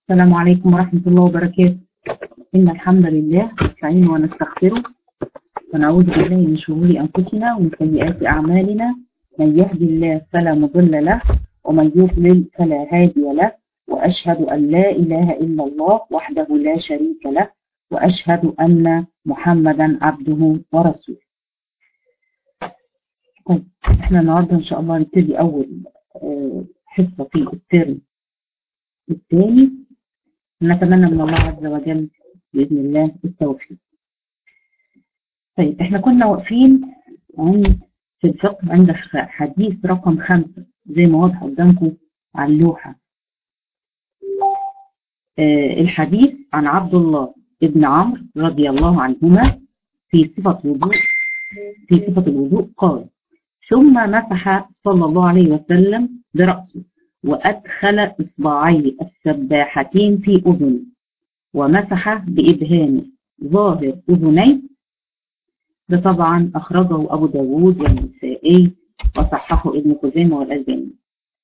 السلام عليكم ورحمة الله وبركاته إن الحمد لله نستعينه ونستغفره ونعوذ بالله من شرور أنفسنا ومن سيئات أعمالنا من يهدي الله فلا مضل له ومن يضلل فلا هادي له وأشهد أن لا إله إلا الله وحده لا شريك له وأشهد أن محمدا عبده ورسوله طيب احنا النهارده ان شاء الله نبتدي اول حصه في الترم الثاني نتمنى من الله عز وجل باذن الله التوفيق طيب احنا كنا واقفين عند في الفقه عند حديث رقم خمسة زي ما واضح قدامكم على اللوحة آه الحديث عن عبد الله ابن عمرو رضي الله عنهما في صفة وضوء في صفة الوضوء قال ثم مسح صلى الله عليه وسلم برأسه وأدخل إصبعي السباحتين في أذنه ومسح بإبهامه ظاهر أذنيه ده طبعا أخرجه أبو داود والنسائي وصححه ابن خزيمة والألباني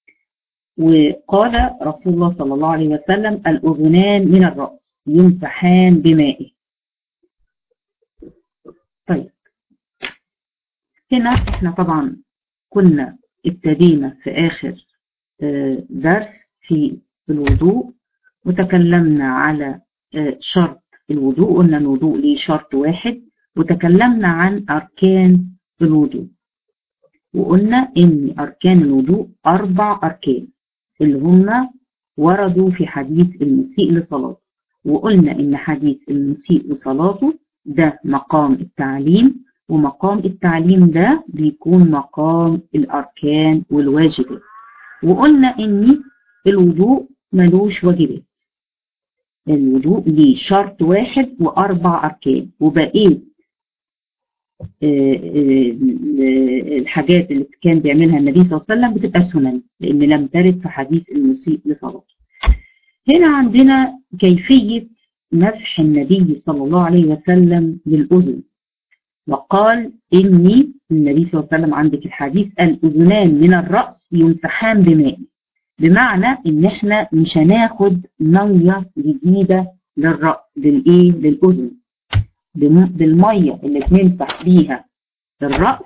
وقال رسول الله صلى الله عليه وسلم الأذنان من الرأس يمسحان بمائه طيب هنا احنا طبعا كنا ابتدينا في آخر درس في الوضوء وتكلمنا على شرط الوضوء قلنا الوضوء ليه شرط واحد وتكلمنا عن أركان الوضوء وقلنا إن أركان الوضوء أربع أركان اللي هم وردوا في حديث المسيء لصلاته وقلنا إن حديث المسيء لصلاته ده مقام التعليم ومقام التعليم ده بيكون مقام الأركان والواجبات وقلنا إن الوضوء ملوش واجبات الوضوء ليه شرط واحد وأربع أركان وبقيت الحاجات اللي كان بيعملها النبي صلى الله عليه وسلم بتبقى سنن لأن لم ترد في حديث المسيء لصلاته هنا عندنا كيفية مسح النبي صلى الله عليه وسلم للأذن وقال إني النبي صلى الله عليه وسلم عندك الحديث الأذنان من الرأس يمسحان بماء بمعنى إن إحنا مش هناخد مية جديدة للرأس للإيه للأذن بالمية اللي بنمسح بيها الرأس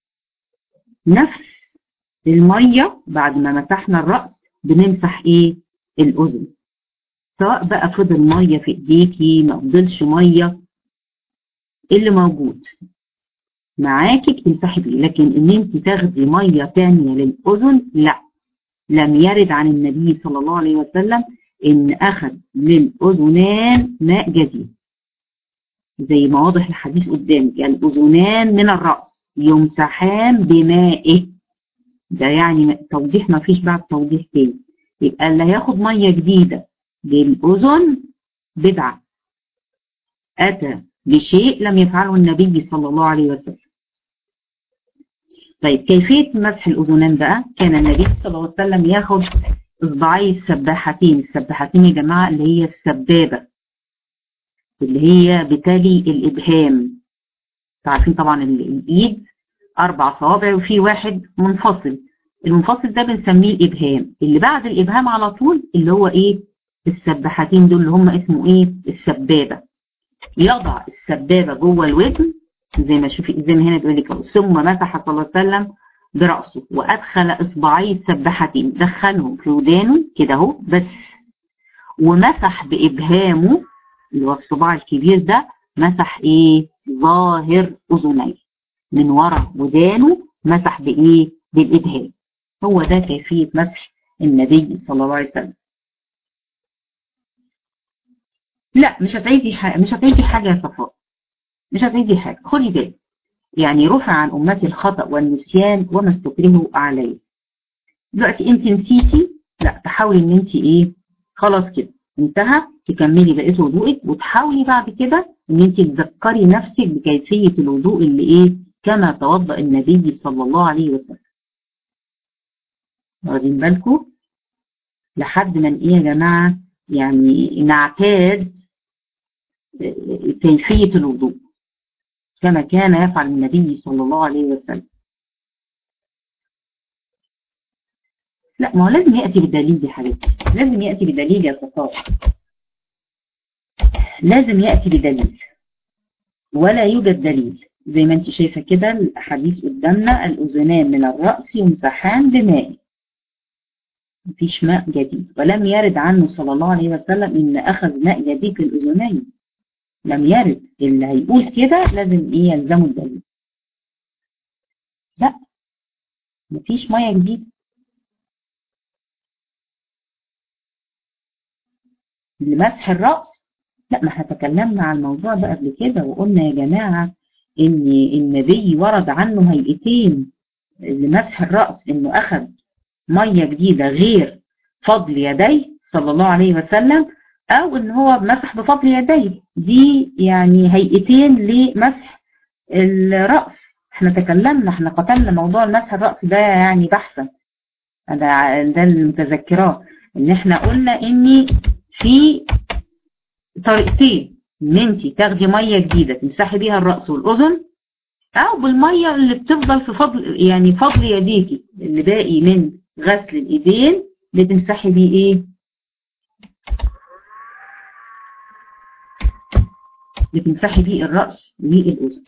نفس المية بعد ما مسحنا الرأس بنمسح إيه الأذن سواء بقى فضل مية في إيديكي ما فضلش مية اللي موجود معاكي بتمسحي بيه لكن ان انت تاخدي ميه تانية للاذن لا لم يرد عن النبي صلى الله عليه وسلم ان اخذ للاذنان ماء جديد زي ما واضح الحديث قدامك يعني الاذنان من الراس يمسحان بمائه ده يعني توضيح ما فيش بعد توضيح تاني يبقى اللي هياخد ميه جديده للاذن بدعه اتى بشيء لم يفعله النبي صلى الله عليه وسلم طيب كيفية مسح الأذنان بقى كان النبي صلى الله عليه وسلم ياخد إصبعي السباحتين السباحتين يا جماعة اللي هي السبابة اللي هي بتالي الإبهام عارفين طبعا الإيد أربع صوابع وفي واحد منفصل المنفصل ده بنسميه الإبهام اللي بعد الإبهام على طول اللي هو إيه السباحتين دول اللي هم اسمه إيه السبابة يضع السبابة جوه الودن زي ما شوفي زي ما هنا بيقول لك ثم مسح صلى الله عليه وسلم برأسه وأدخل إصبعي السباحتين دخلهم في ودانه كده اهو بس ومسح بإبهامه اللي هو الصباع الكبير ده مسح إيه ظاهر أذنيه من ورا ودانه مسح بإيه بالإبهام هو ده كيفية مسح النبي صلى الله عليه وسلم لا مش هتعيدي حاجة مش هتعيدي حاجة يا صفاء مش هتعيدي حاجة خدي بالك يعني رفع عن أمتي الخطأ والنسيان وما استكرهوا عليه دلوقتي انت نسيتي لا تحاولي ان انت ايه خلاص كده انتهى تكملي بقية وضوءك وتحاولي بعد كده ان انت تذكري نفسك بكيفية الوضوء اللي ايه كما توضأ النبي صلى الله عليه وسلم واخدين بالكم لحد ما ايه يا جماعة يعني نعتاد كيفية الوضوء كما كان يفعل النبي صلى الله عليه وسلم لا ما هو لازم يأتي بدليل يا حبيبتي لازم يأتي بدليل يا صفاء لازم يأتي بدليل ولا يوجد دليل زي ما انت شايفة كده الحديث قدامنا الأذنان من الرأس يمسحان بماء مفيش ماء جديد ولم يرد عنه صلى الله عليه وسلم إن أخذ ماء جديد للأذنين لم يرد اللي هيقول كده لازم إيه يلزمه الدليل لا مفيش مية جديدة لمسح الرأس لا ما احنا تكلمنا عن الموضوع ده قبل كده وقلنا يا جماعة ان النبي ورد عنه هيئتين لمسح الرأس انه اخذ مية جديدة غير فضل يديه صلى الله عليه وسلم او ان هو مسح بفضل يديه دي يعني هيئتين لمسح الرأس احنا تكلمنا احنا قتلنا موضوع المسح الرأس ده يعني بحثا ده ده المتذكرات ان احنا قلنا ان في طريقتين ان انت تاخدي ميه جديده تمسحي بيها الراس والاذن او بالميه اللي بتفضل في فضل يعني فضل يديكي اللي باقي من غسل الايدين بتمسحي بيه ايه بتمسحي بيه الراس والاذن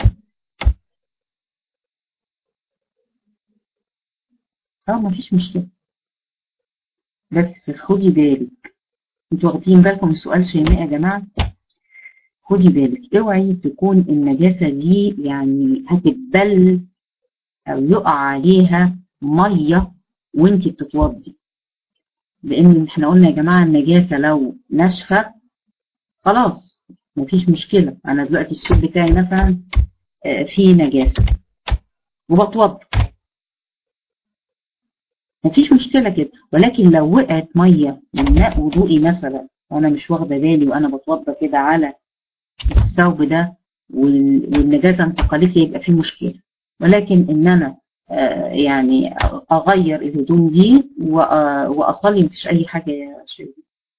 اه مفيش مشكله بس خدي بالك انتوا واخدين بالكم من سؤال شيماء يا جماعه خدي بالك اوعي تكون النجاسه دي يعني هتتبل او يقع عليها ميه وانت بتتوضي لان احنا قلنا يا جماعه النجاسه لو ناشفه خلاص مفيش مشكله انا دلوقتي السوق بتاعي مثلا فيه نجاسه وبتوضى مفيش مشكلة كده ولكن لو وقعت مية من ماء وضوئي مثلا وانا مش واخدة بالي وانا بتوضى كده على الثوب ده والنجاسة انتقلت يبقى في مشكلة ولكن ان انا آه يعني اغير الهدوم دي واصلي مفيش اي حاجة يا شيخ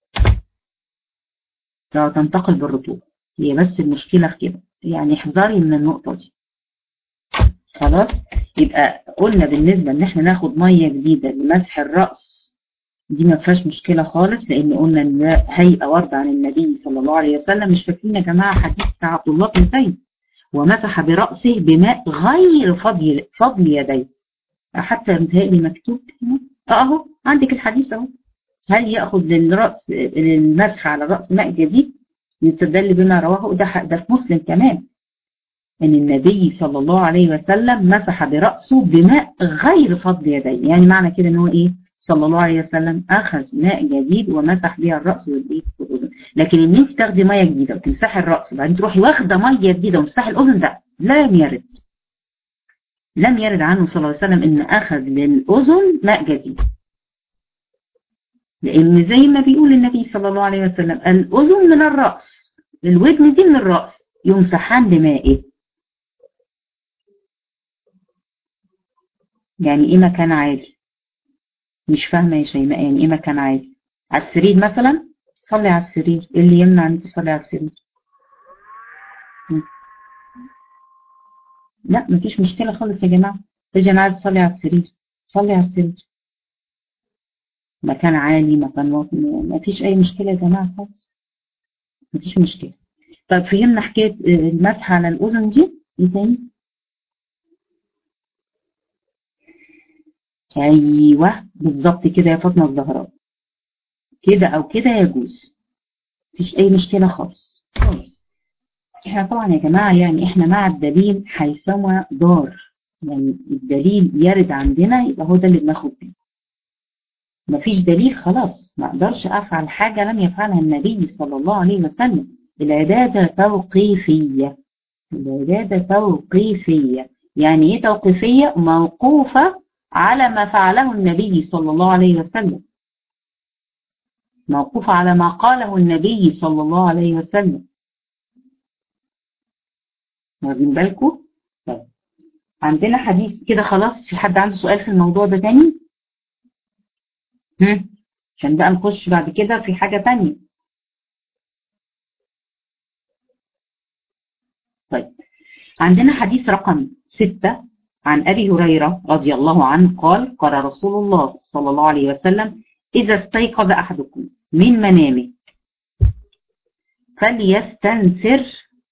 لو تنتقل بالرطوبة هي بس المشكلة في كده يعني احذري من النقطة دي خلاص يبقى قلنا بالنسبة ان احنا ناخد مية جديدة لمسح الرأس دي ما فيهاش مشكلة خالص لان قلنا ان هيئة ورد عن النبي صلى الله عليه وسلم مش فاكرين يا جماعة حديث بتاع عبد الله بن زيد ومسح برأسه بماء غير فضل فضل يديه حتى متهيألي مكتوب اهو عندك الحديث اهو هل يأخذ للرأس للمسح على الرأس ماء جديد يستدل بما رواه ده ده في مسلم كمان ان النبي صلى الله عليه وسلم مسح برأسه بماء غير فضل يديه يعني معنى كده ان هو ايه صلى الله عليه وسلم اخذ ماء جديد ومسح بها الرأس والايه والاذن لكن ان انت تاخدي ميه جديده وتمسحي الرأس وبعدين تروحي واخده ميه جديده وتمسحي الاذن ده لم يرد لم يرد عنه صلى الله عليه وسلم ان اخذ للاذن ماء جديد لان زي ما بيقول النبي صلى الله عليه وسلم الاذن من الرأس الودن دي من الرأس يمسحان بمائه يعني ايه مكان عالي مش فاهمه يا شيماء يعني ايه مكان عالي على السرير مثلا صلي على السرير ايه اللي يمنع انك تصلي على السرير لا مفيش مشكله خالص يا جماعه تيجي انا عايز اصلي على السرير صلي على السرير مكان عالي مكان واطي مفيش اي مشكله يا جماعه خالص مفيش مشكله طيب فهمنا حكايه المسح على الاذن دي ايه تاني ايوه بالظبط كده يا فاطمه الزهراء كده او كده يجوز مفيش اي مشكله خالص خالص احنا طبعا يا جماعه يعني احنا مع الدليل حيثما دار يعني الدليل يرد عندنا يبقى هو ده اللي بناخد بيه مفيش دليل خلاص ما اقدرش افعل حاجه لم يفعلها النبي صلى الله عليه وسلم العباده توقيفيه العباده توقيفيه يعني ايه توقيفيه موقوفه على ما فعله النبي صلى الله عليه وسلم موقوف على ما قاله النبي صلى الله عليه وسلم واخدين بالكم طيب عندنا حديث كده خلاص في حد عنده سؤال في الموضوع ده تاني هم عشان بقى نخش بعد كده في حاجة تانية طيب عندنا حديث رقم ستة عن أبي هريرة رضي الله عنه قال قال رسول الله صلى الله عليه وسلم إذا استيقظ أحدكم من منامه فليستنثر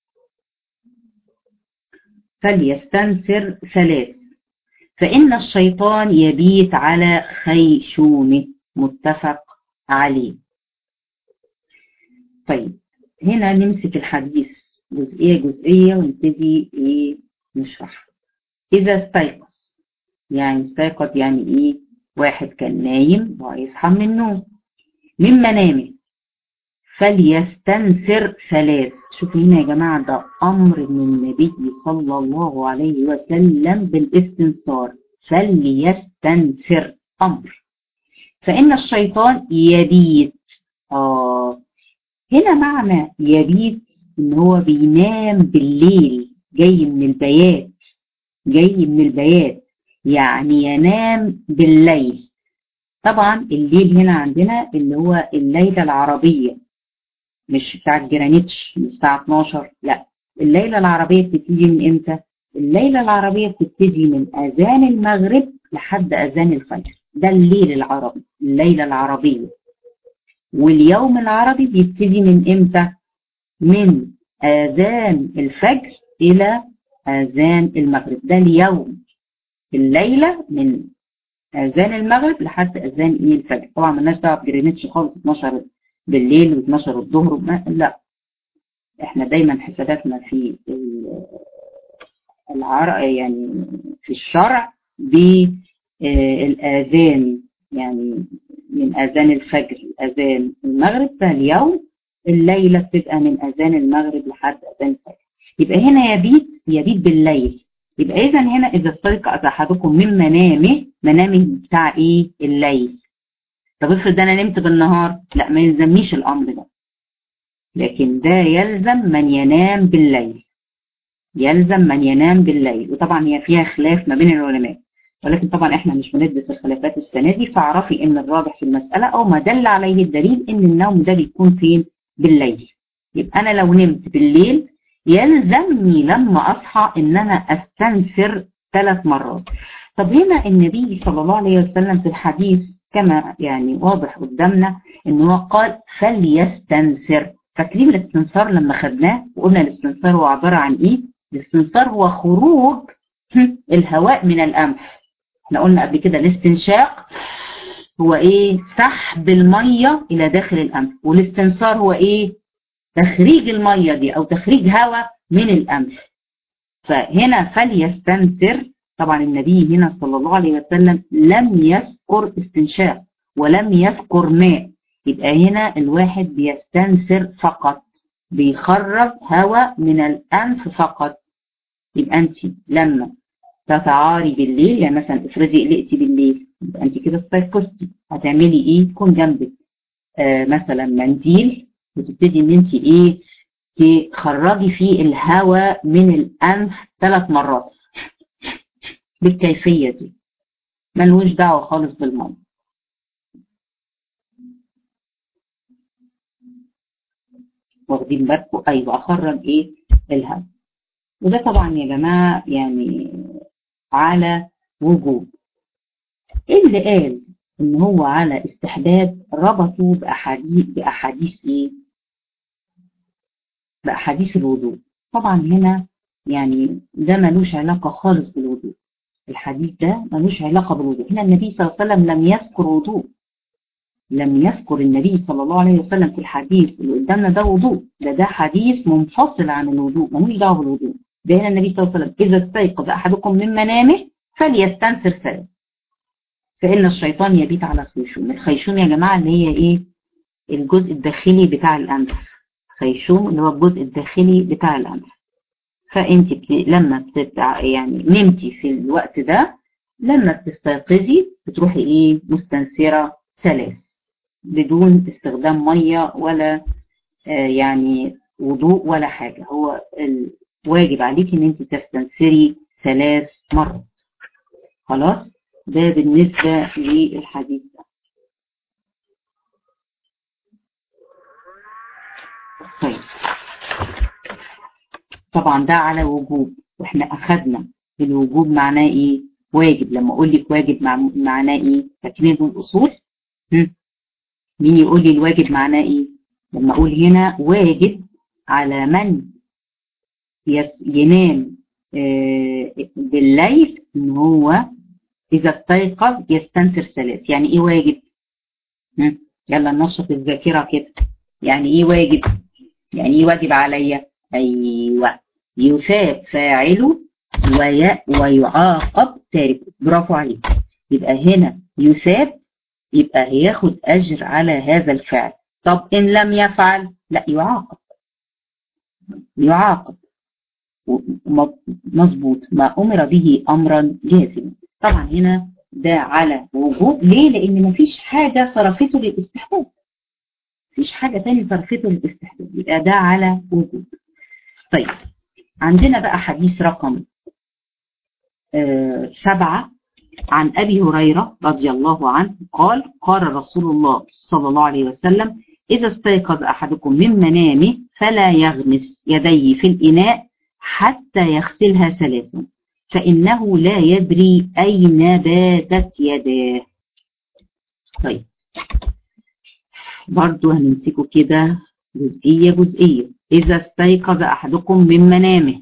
فليستنثر ثلاث فإن الشيطان يبيت على خيشومه متفق عليه طيب هنا نمسك الحديث جزئية جزئية ونبتدي ايه نشرح إذا استيقظ يعني استيقظ يعني ايه واحد كان نايم ويصحى من النوم من منامه فليستنثر ثلاث شوفوا هنا يا جماعة ده أمر من النبي صلى الله عليه وسلم بالاستنثار فليستنثر أمر فإن الشيطان يبيت آه هنا معنى يبيت إن هو بينام بالليل جاي من البيات جاي من البيات يعني ينام بالليل طبعا الليل هنا عندنا اللي هو الليلة العربية مش بتاع جرانيتش من الساعة 12 لا الليلة العربية بتبتدي من امتى؟ الليلة العربية بتبتدي من أذان المغرب لحد أذان الفجر ده الليل العربي الليلة العربية واليوم العربي بيبتدي من امتى؟ من آذان الفجر إلى آذان المغرب ده اليوم الليلة من آذان المغرب لحد آذان إيه الفجر طبعا مالناش دعوة بجرينتش خالص 12 بالليل و12 الظهر لا احنا دايما حساباتنا في العرق يعني في الشرع بالآذان يعني من آذان الفجر لآذان المغرب ده اليوم الليلة بتبقى من أذان المغرب لحد أذان الفجر يبقى هنا يبيت يبيت بالليل يبقى إذا هنا إذا استيقظ أحدكم من منامه منامه بتاع إيه الليل طب افرض أنا نمت بالنهار لا ما يلزمنيش الأمر ده لكن ده يلزم من ينام بالليل يلزم من ينام بالليل وطبعا هي فيها خلاف ما بين العلماء ولكن طبعا احنا مش بندرس الخلافات السنه دي فاعرفي ان الراجح في المساله او ما دل عليه الدليل ان النوم ده بيكون فين بالليل يبقى انا لو نمت بالليل يلزمني لما اصحى ان انا استنثر ثلاث مرات طب هنا النبي صلى الله عليه وسلم في الحديث كما يعني واضح قدامنا ان هو قال فليستنثر فاكرين الاستنثار لما خدناه وقلنا الاستنثار هو عباره عن ايه الاستنثار هو خروج الهواء من الانف احنا قلنا قبل كده الاستنشاق هو ايه سحب الميه الى داخل الانف والاستنثار هو ايه تخريج الميه دي او تخريج هواء من الانف فهنا فليستنثر طبعا النبي هنا صلى الله عليه وسلم لم يذكر استنشاق ولم يذكر ماء يبقى هنا الواحد بيستنثر فقط بيخرج هواء من الانف فقط يبقى انت لما تتعاري بالليل يعني مثلا افرضي قلقتي بالليل يبقى انت كده استيقظتي هتعملي ايه يكون جنبك آه مثلا منديل وتبتدي ان انت ايه تخرجي فيه الهواء من الانف ثلاث مرات بالكيفيه دي ملوش دعوه خالص بالميه واخدين بالكم ايوه اخرج ايه الهواء وده طبعا يا جماعه يعني على وجوب اللي قال ان هو على استحباب ربطوا باحاديث باحاديث ايه باحاديث الوضوء طبعا هنا يعني ده ملوش علاقه خالص بالوضوء الحديث ده ملوش علاقه بالوضوء هنا النبي صلى الله عليه وسلم لم يذكر وضوء لم يذكر النبي صلى الله عليه وسلم في الحديث اللي قدامنا ده وضوء ده ده حديث منفصل عن الوضوء ملوش دعوه بالوضوء ده هنا النبي صلى الله عليه وسلم إذا استيقظ أحدكم من منامه فليستنثر ثلاث فإن الشيطان يبيت على خيشوم الخيشوم يا جماعة اللي هي إيه الجزء الداخلي بتاع الأنف خيشوم اللي هو الجزء الداخلي بتاع الأنف فأنت بت... لما بتبقى يعني نمتي في الوقت ده لما بتستيقظي بتروحي إيه مستنثرة ثلاث بدون استخدام مية ولا آه يعني وضوء ولا حاجة هو ال... واجب عليك ان انت تستنثري ثلاث مرات خلاص ده بالنسبة للحديث ده طيب طبعا ده على وجوب واحنا اخدنا الوجوب معناه ايه واجب لما اقول لك واجب معناه ايه فاكرين الاصول مين يقول لي الواجب معناه ايه لما اقول هنا واجب على من ينام بالليل ان هو اذا استيقظ يستنثر ثلاث يعني ايه واجب يلا ننشط الذاكره كده يعني ايه واجب يعني ايه واجب عليا ايوه يثاب فاعله وي... ويعاقب تاركه برافو عليك يبقى هنا يثاب يبقى هياخد اجر على هذا الفعل طب ان لم يفعل لا يعاقب يعاقب مظبوط ما امر به امرا جازما طبعا هنا ده على وجوب ليه لان مفيش حاجه صرفته للاستحباب مفيش حاجه تاني صرفته للاستحباب يبقى ده على وجوب طيب عندنا بقى حديث رقم آه سبعة عن أبي هريرة رضي الله عنه قال قال رسول الله صلى الله عليه وسلم إذا استيقظ أحدكم من منامه فلا يغمس يديه في الإناء حتى يغسلها ثلاثا فإنه لا يدري أين باتت يداه طيب برضو هنمسكه كده جزئية جزئية إذا استيقظ أحدكم من منامه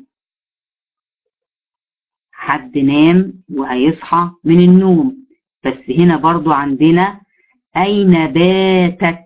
حد نام وهيصحى من النوم بس هنا برضو عندنا أين باتت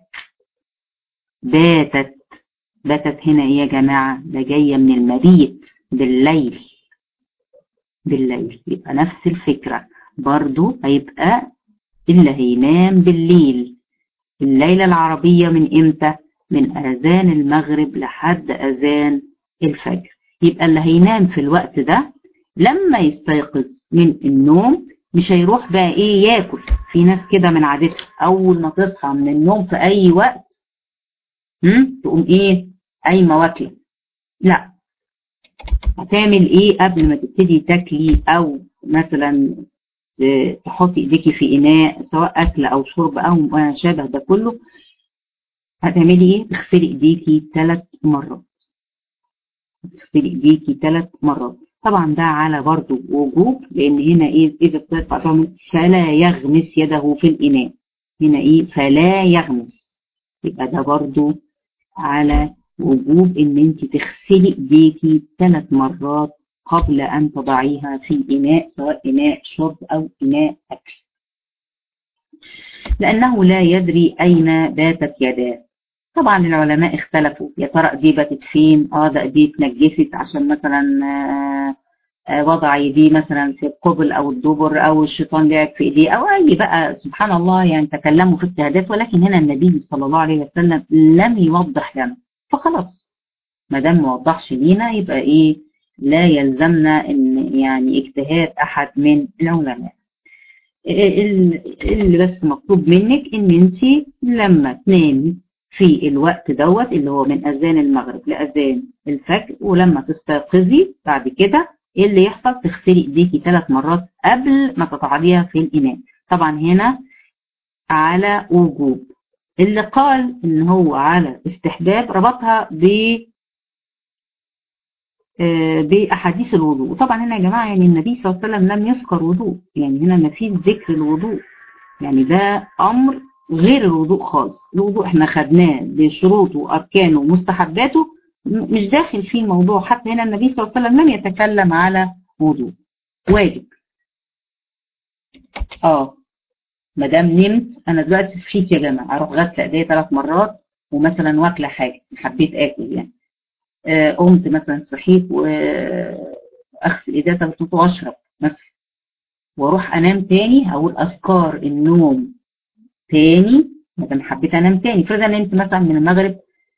باتت باتت هنا ايه يا جماعة ده جاية من المبيت بالليل بالليل يبقى نفس الفكرة برضو هيبقى اللي هينام بالليل الليلة العربية من امتى من اذان المغرب لحد اذان الفجر يبقى اللي هينام في الوقت ده لما يستيقظ من النوم مش هيروح بقى ايه ياكل في ناس كده من عادتها اول ما تصحى من النوم في اي وقت هم؟ تقوم ايه قايمه واكله لا هتعمل ايه قبل ما تبتدي تاكلي او مثلا تحطي ايديكي في اناء سواء اكل او شرب او ما شابه ده كله هتعملي ايه تغسلي ايديكي ثلاث مرات تغسلي ايديكي ثلاث مرات طبعا ده على برضو وجوب لان هنا ايه اذا استيقظ فلا يغمس يده في الاناء هنا ايه فلا يغمس يبقى ده برضو على وجوب ان انت تغسلي ايديكي ثلاث مرات قبل ان تضعيها في اناء سواء اناء شرب او اناء اكل لانه لا يدري اين باتت يداه طبعا العلماء اختلفوا يا ترى دي باتت فين اه ده دي اتنجست عشان مثلا آه آه وضع يديه مثلا في القبل او الدبر او الشيطان لعب في ايديه او اي بقى سبحان الله يعني تكلموا في اجتهادات ولكن هنا النبي صلى الله عليه وسلم لم يوضح لنا فخلاص ما دام ما وضحش لينا يبقى ايه لا يلزمنا ان يعني اجتهاد احد من العلماء اللي بس مطلوب منك ان انت لما تنامي في الوقت دوت اللي هو من اذان المغرب لاذان الفجر ولما تستيقظي بعد كده ايه اللي يحصل تغسلي ايديكي ثلاث مرات قبل ما تقعديها في الاناء طبعا هنا على وجوب اللي قال ان هو على استحباب ربطها ب باحاديث الوضوء وطبعا هنا يا جماعه يعني النبي صلى الله عليه وسلم لم يذكر وضوء يعني هنا ما فيش ذكر الوضوء يعني ده امر غير الوضوء خالص الوضوء احنا خدناه بشروطه واركانه ومستحباته مش داخل فيه الموضوع حتى هنا النبي صلى الله عليه وسلم لم يتكلم على وضوء واجب اه ما دام نمت انا دلوقتي صحيت يا جماعه اروح غسله ايديا ثلاث مرات ومثلا واكله حاجه حبيت اكل يعني آه قمت مثلا صحيت واغسل ايديا ثلاث مرات واشرب مثلا واروح انام تاني هقول اذكار النوم تاني ما دام حبيت انام تاني فرضا نمت مثلا من المغرب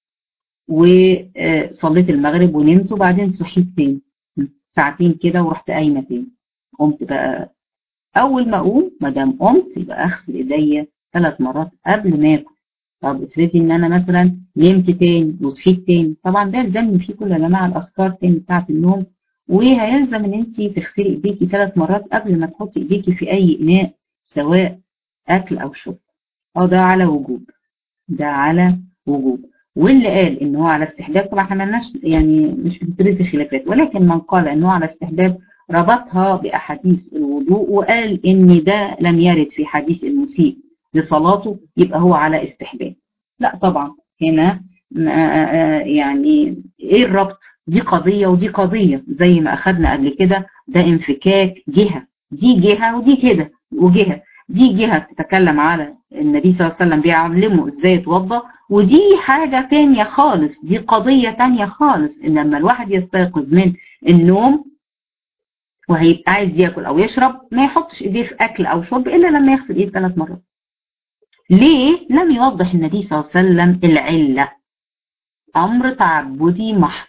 وصليت المغرب ونمت وبعدين صحيت تاني ساعتين كده ورحت قايمه تاني قمت بقى اول ما اقوم ما دام قمت يبقى اغسل ايديا ثلاث مرات قبل ما اكل طب افرضي ان انا مثلا نمت تاني وصحيت تاني طبعا ده يلزمني فيه كل يا جماعه الاذكار تاني بتاعت النوم وهيلزم ان انت تغسلي ايديكي ثلاث مرات قبل ما تحطي ايديكي في اي اناء سواء اكل او شرب اه ده على وجوب ده على وجوب واللي قال ان هو على استحباب طبعا احنا مالناش يعني مش بتدرس خلافات ولكن من قال ان هو على استحباب ربطها بأحاديث الوضوء وقال إن ده لم يرد في حديث المسيء لصلاته يبقى هو على استحباب لا طبعا هنا يعني ايه الربط دي قضية ودي قضية زي ما اخدنا قبل كده ده انفكاك جهة دي جهة ودي كده وجهة دي جهة تتكلم على النبي صلى الله عليه وسلم بيعلمه ازاي يتوضى ودي حاجة تانية خالص دي قضية تانية خالص ان لما الواحد يستيقظ من النوم وهيبقى عايز ياكل او يشرب ما يحطش ايديه في اكل او شرب الا لما يغسل ايده ثلاث مرات ليه لم يوضح النبي صلى الله عليه وسلم العلة امر تعبدي محض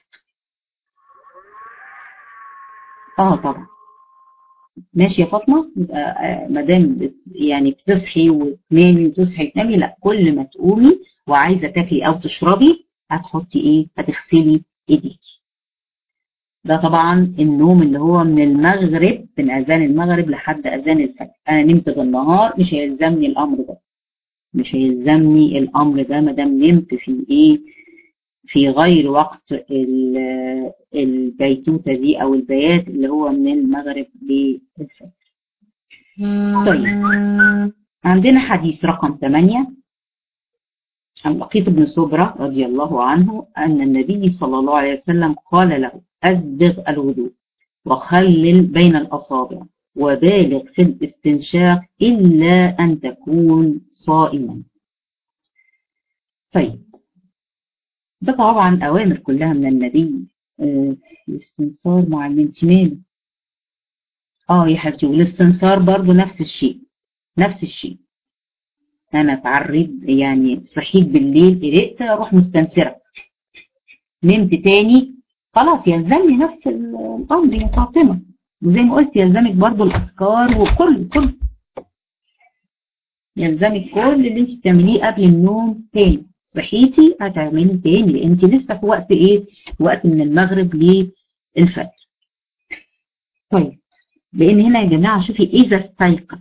اه طبعا ماشي يا فاطمه يبقى ما دام يعني بتصحي وتنامي وتصحي تنامي لا كل ما تقومي وعايزه تاكلي او تشربي هتحطي ايه هتغسلي ايديكي ده طبعا النوم اللي هو من المغرب من اذان المغرب لحد اذان الفجر انا نمت بالنهار مش هيلزمني الامر ده مش هيلزمني الامر ده ما دام نمت في ايه في غير وقت البيتوتة دي او البيات اللي هو من المغرب للفجر طيب عندنا حديث رقم 8 عن لقيط بن صبرة رضي الله عنه أن النبي صلى الله عليه وسلم قال له أسبغ الوضوء وخلل بين الأصابع وبالغ في الاستنشاق إلا أن تكون صائما طيب ده طبعا أوامر كلها من النبي آه الاستنصار معلمتي ماله اه يا حبيبتي والاستنصار برضو نفس الشيء نفس الشيء انا اتعرض يعني صحيت بالليل قلقت اروح مستنصره نمت تاني خلاص يلزمني نفس الامر يا فاطمه وزي ما قلت يلزمك برضو الاذكار وكل كل يلزمك كل اللي انت بتعمليه قبل النوم تاني صحيتي هتعملي تاني لان انت لسه في وقت ايه وقت من المغرب للفجر طيب لان هنا يا جماعه شوفي اذا استيقظ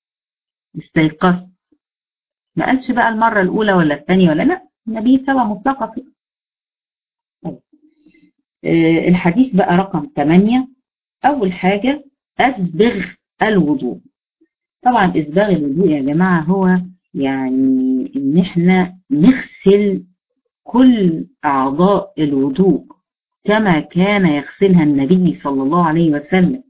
استيقظت ما قالش بقى المره الاولى ولا الثانيه ولا لا النبي سبع مطلقه في طيب. آه الحديث بقى رقم 8 اول حاجه اسبغ الوضوء طبعا اسباغ الوضوء يا جماعه هو يعني ان احنا نغسل كل اعضاء الوضوء كما كان يغسلها النبي صلى الله عليه وسلم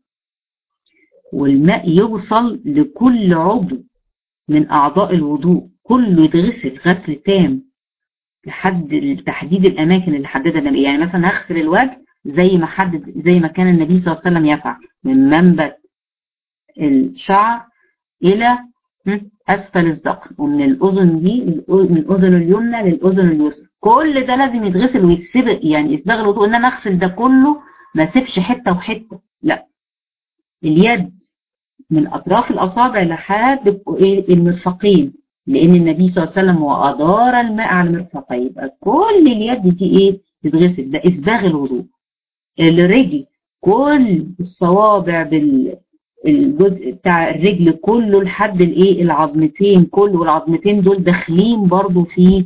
والماء يوصل لكل عضو من اعضاء الوضوء كله يتغسل غسل تام لحد تحديد الاماكن اللي حددها النبي يعني مثلا هغسل الوجه زي ما حدد زي ما كان النبي صلى الله عليه وسلم يفعل من منبت الشعر الى اسفل الذقن ومن الاذن دي من الاذن اليمنى للاذن اليسرى كل ده لازم يتغسل ويتسبق يعني اسباغ الوضوء ان انا اغسل ده كله ما اسيبش حته وحته لا اليد من اطراف الاصابع لحد المرفقين لان النبي صلى الله عليه وسلم وادار الماء على المرفقين يبقى كل اليد دي ايه تتغسل ده اسباغ الوضوء الرجل كل الصوابع بال الجزء بتاع الرجل كله لحد الايه العظمتين كله والعظمتين دول داخلين برضو في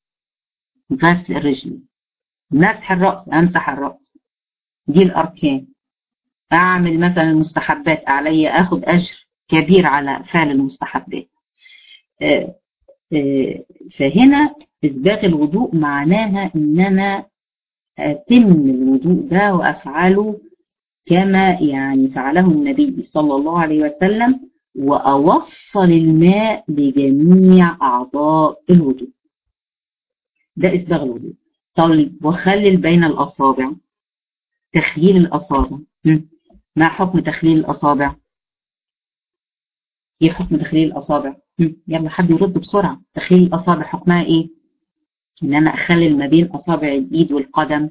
غسل الرجل مسح الرأس امسح الرأس دي الاركان اعمل مثلا المستحبات علي اخد اجر كبير على فعل المستحبات آآ آآ فهنا اسباغ الوضوء معناها ان انا اتم الوضوء ده وافعله كما يعني فعله النبي صلى الله عليه وسلم وأوصل الماء لجميع أعضاء الوضوء ده إسباغ الوضوء طيب وخلل بين الأصابع تخليل الأصابع ما حكم تخليل الأصابع ايه حكم تخليل الأصابع يلا حد يرد بسرعة تخليل الأصابع حكمها ايه ان انا اخلل ما بين أصابع الإيد والقدم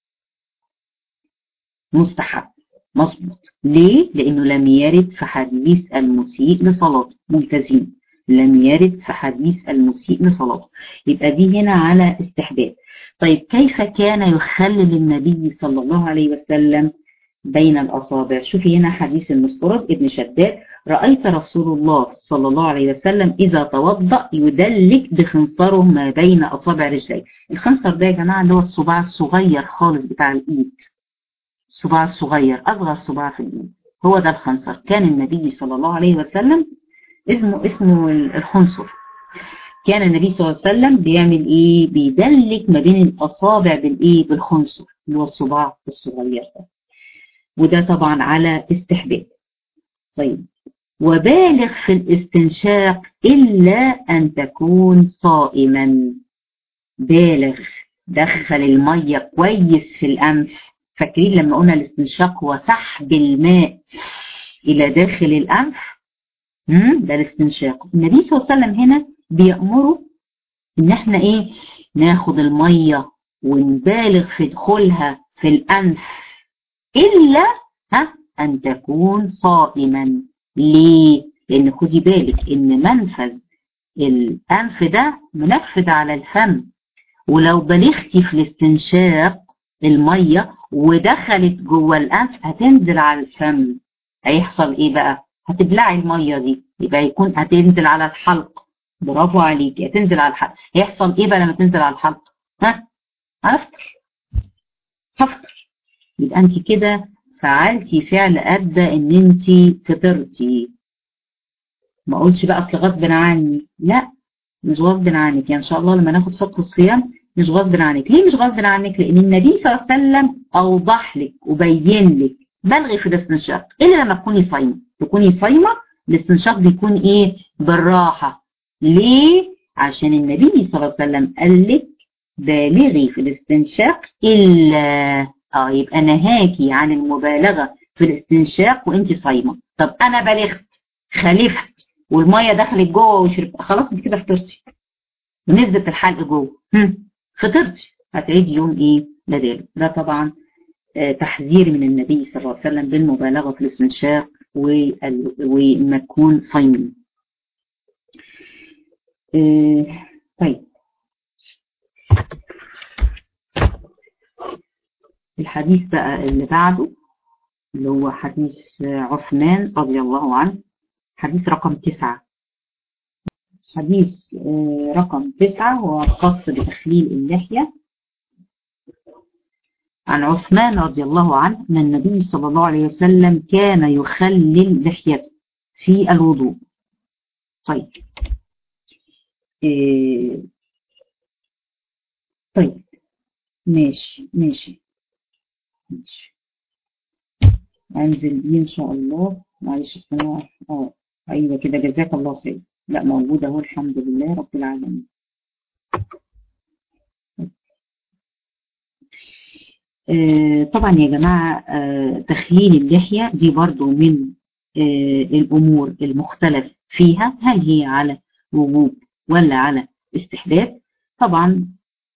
مستحب مظبوط ليه؟ لأنه لم يرد في حديث المسيء لصلاته ملتزم لم يرد في حديث المسيء لصلاته يبقى دي هنا على استحباب طيب كيف كان يخلل النبي صلى الله عليه وسلم بين الأصابع شوفي هنا حديث المستورد ابن شداد رأيت رسول الله صلى الله عليه وسلم إذا توضأ يدلك بخنصره ما بين أصابع رجليه الخنصر ده يا جماعة اللي هو الصباع الصغير خالص بتاع الإيد الصباع الصغير أصغر صباع في الإيد هو ده الخنصر كان النبي صلى الله عليه وسلم اسمه اسمه الخنصر كان النبي صلى الله عليه وسلم بيعمل ايه بيدلك ما بين الاصابع بالايه بالخنصر اللي هو الصباع الصغير ده وده طبعا على استحباب طيب وبالغ في الاستنشاق الا ان تكون صائما بالغ دخل الميه كويس في الانف فاكرين لما قلنا الاستنشاق هو سحب الماء الى داخل الانف ده الاستنشاق النبي صلى الله عليه وسلم هنا بيأمروا ان احنا ايه ناخد المية ونبالغ في دخولها في الانف الا ها ان تكون صائما ليه لان خدي بالك ان منفذ الانف ده منفذ على الفم ولو بلغتي في الاستنشاق المية ودخلت جوه الانف هتنزل على الفم هيحصل ايه بقى هتبلعي المية دي يبقى يكون هتنزل على الحلق برافو عليكي هتنزل على الحلق هيحصل ايه بقى لما تنزل على الحلق ها هفطر هفطر يبقى انت كده فعلتي فعل ادى ان انت فطرتي ما اقولش بقى اصل غصب عني لا مش غصب عنك يعني ان شاء الله لما ناخد فقه الصيام مش غصب عنك ليه مش غصب عنك لان النبي صلى الله عليه وسلم اوضح لك وبين لك بلغي في الاستنشاق الا لما تكوني صايمه تكوني صايمه الاستنشاق بيكون ايه بالراحه ليه عشان النبي صلى الله عليه وسلم قال لك بالغي في الاستنشاق الا اه يبقى نهاكي عن المبالغه في الاستنشاق وانت صايمه طب انا بلغت خالفت والميه دخلت جوه وشربت خلاص انت كده فطرتي ونزلت الحلق جوه فطرتي هتعيدي يوم ايه بداله ده طبعا آه تحذير من النبي صلى الله عليه وسلم بالمبالغه في الاستنشاق وما تكون صايمين آه طيب الحديث بقى اللي بعده اللي هو حديث عثمان رضي الله عنه حديث رقم تسعة حديث رقم تسعة هو خاص بتخليل اللحية عن عثمان رضي الله عنه أن النبي صلى الله عليه وسلم كان يخلل لحيته في الوضوء طيب إيه طيب ماشي ماشي ماشي انزل بيه ان شاء الله معلش استنى اه ايوه كده جزاك الله خير لا موجود اهو الحمد لله رب العالمين آه طبعا يا جماعة آه تخليل اللحية دي برضو من آه الأمور المختلف فيها هل هي على وجوب ولا على استحباب طبعا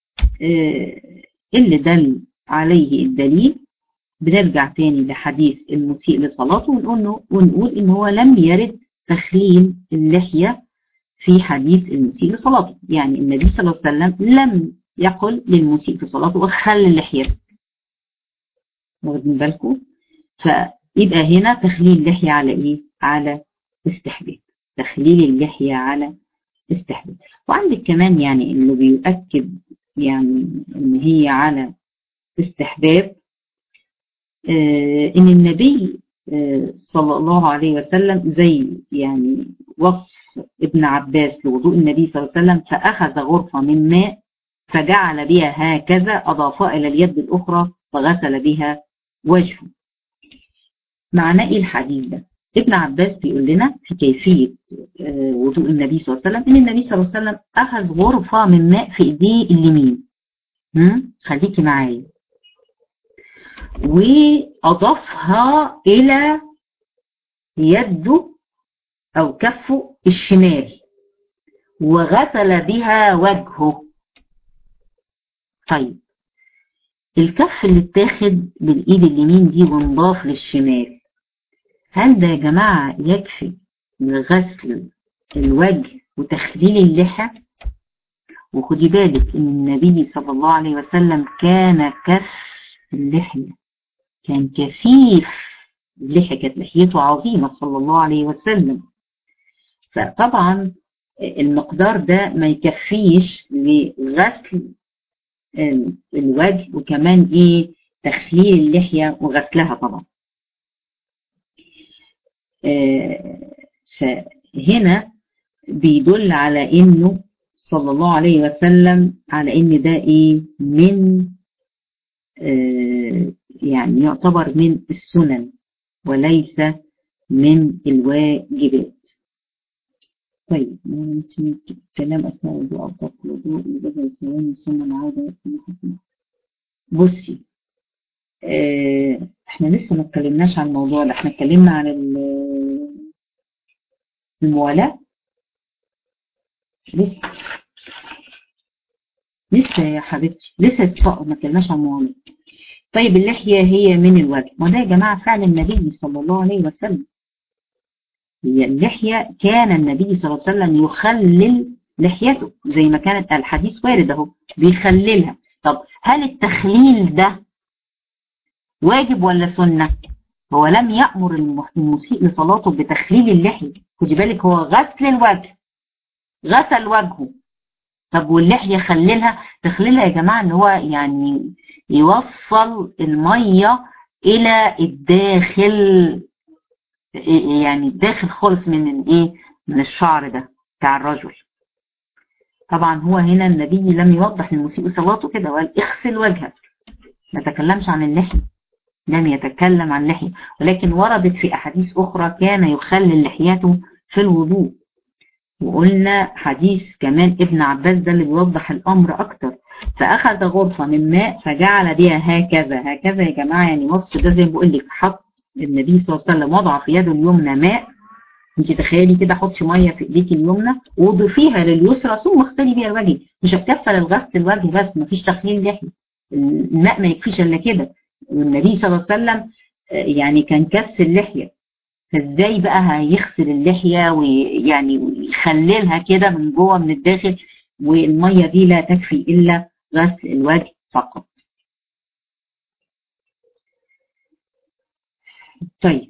اللي دل عليه الدليل بنرجع تاني لحديث المسيء لصلاته ونقول, ونقول ان هو لم يرد تخليل اللحية في حديث المسيء لصلاته يعني النبي صلى الله عليه وسلم لم يقل للمسيء في صلاته وخل لحيته واخدين بالكم فيبقى هنا تخليل اللحية على ايه على استحباب تخليل اللحية على استحباب وعندك كمان يعني اللي بيؤكد يعني ان هي على استحباب آه ان النبي آه صلى الله عليه وسلم زي يعني وصف ابن عباس لوضوء النبي صلى الله عليه وسلم فأخذ غرفة من ماء فجعل بها هكذا أضافها إلى اليد الأخرى فغسل بها وجهه معنى إيه الحديث ده ابن عباس بيقول لنا في كيفية آه وضوء النبي صلى الله عليه وسلم إن النبي صلى الله عليه وسلم أخذ غرفة من ماء في إيديه اليمين خليكي معايا وأضافها إلى يده أو كفه الشمال وغسل بها وجهه طيب الكف اللي اتاخد بالإيد اليمين دي ونضاف للشمال هل ده يا جماعة يكفي لغسل الوجه وتخليل اللحى وخدي بالك ان النبي صلى الله عليه وسلم كان كف اللحية كان كثيف اللحية كانت لحيته عظيمة صلى الله عليه وسلم فطبعا المقدار ده ما يكفيش لغسل الوجه وكمان ايه تخليل اللحية وغسلها طبعا فهنا بيدل على انه صلى الله عليه وسلم على ان ده ايه من يعني يعتبر من السنن وليس من الواجبات طيب كلام أثناء الوضوء أو ترك الوضوء لبدل الثواني ثم العودة بصي اه احنا لسه ما اتكلمناش عن الموضوع ده احنا اتكلمنا عن الموالاة لسه لسه يا حبيبتي لسه ما اتكلمناش عن الموالاة طيب اللحية هي من الوجه ما ده يا جماعة فعل النبي صلى الله عليه وسلم هي اللحية كان النبي صلى الله عليه وسلم يخلل لحيته زي ما كانت الحديث وارد اهو بيخللها طب هل التخليل ده واجب ولا سنة هو لم يأمر المسيء لصلاته بتخليل اللحية خدي بالك هو غسل الوجه غسل وجهه طب واللحية خللها تخليلها يا جماعة ان هو يعني يوصل المية الى الداخل يعني الداخل خالص من الايه من الشعر ده بتاع الرجل طبعا هو هنا النبي لم يوضح للمسيء صلاته كده وقال اغسل وجهك ما تكلمش عن اللحية لم يتكلم عن اللحية ولكن وردت في أحاديث أخرى كان يخلل لحيته في الوضوء وقلنا حديث كمان ابن عباس ده اللي بيوضح الأمر أكتر فأخذ غرفة من ماء فجعل بها هكذا هكذا يا جماعة يعني وصف ده زي ما بقول لك حط النبي صلى الله عليه وسلم وضع في يده اليمنى ماء انت تخيلي كده حطي ميه في ايديك اليمنى وضيفيها لليسرى ثم اغسلي بيها الوجه مش هتكفل الغسل الوجه بس مفيش تخليل لحيه الماء ما يكفيش الا كده والنبي صلى الله عليه وسلم يعني كان كس اللحيه فازاي بقى هيغسل اللحيه ويعني ويخللها كده من جوه من الداخل والميه دي لا تكفي الا غسل الوجه فقط طيب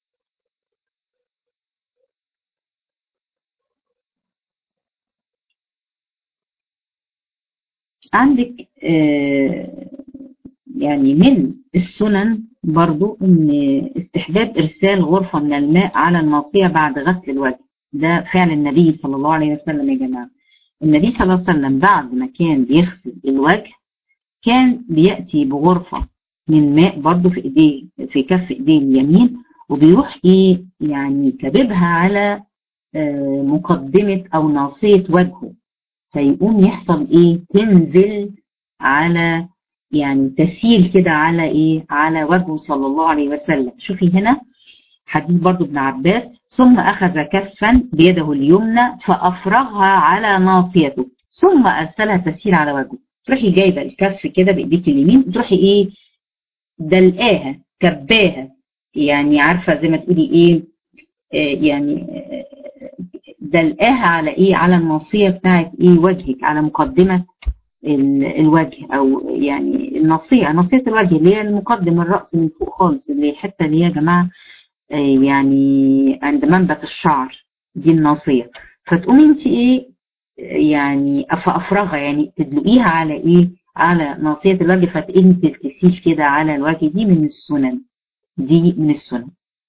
عندك آه يعني من السنن برضو ان استحباب ارسال غرفة من الماء على الناصية بعد غسل الوجه ده فعل النبي صلى الله عليه وسلم يا جماعة النبي صلى الله عليه وسلم بعد ما كان بيغسل الوجه كان بيأتي بغرفة من ماء برضو في ايديه في كف ايديه اليمين وبيروح ايه يعني كببها على آه مقدمة او ناصية وجهه فيقوم يحصل ايه تنزل على يعني تسيل كده على ايه على وجهه صلى الله عليه وسلم شوفي هنا حديث برضو ابن عباس ثم اخذ كفا بيده اليمنى فافرغها على ناصيته ثم ارسلها تسيل على وجهه تروحي جايبه الكف كده بايديك اليمين تروحي ايه دلقاها كباها يعني عارفه زي ما تقولي ايه آه يعني دلقاها على ايه على الناصيه بتاعت ايه وجهك على مقدمه الوجه او يعني الناصيه ناصيه الوجه اللي هي المقدم الراس من فوق خالص اللي الحته اللي هي يا جماعه يعني عند منبت الشعر دي الناصيه فتقومي انت ايه يعني فافرغها يعني تدلقيها على ايه على ناصيه الوجه فتنزل تسيل كده على الوجه دي من السنن دي من السنن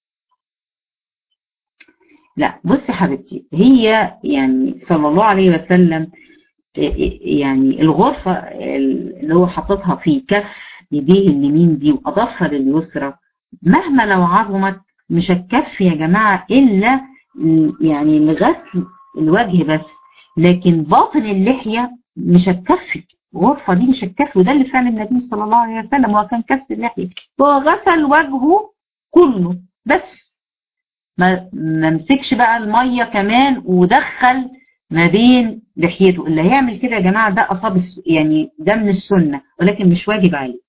لا بصي حبيبتي هي يعني صلى الله عليه وسلم يعني الغرفة اللي هو حاططها في كف ايديه اليمين دي واضافها لليسرى مهما لو عظمت مش هتكفي يا جماعة الا يعني لغسل الوجه بس لكن باطن اللحية مش هتكفي الغرفة دي مش هتكفي وده اللي فعل النبي صلى الله عليه وسلم هو كان كف اللحية هو غسل وجهه كله بس ما مسكش بقى المية كمان ودخل ما بين لحيته اللي هيعمل كده يا جماعة ده أصاب يعني ده من السنة ولكن مش واجب عليه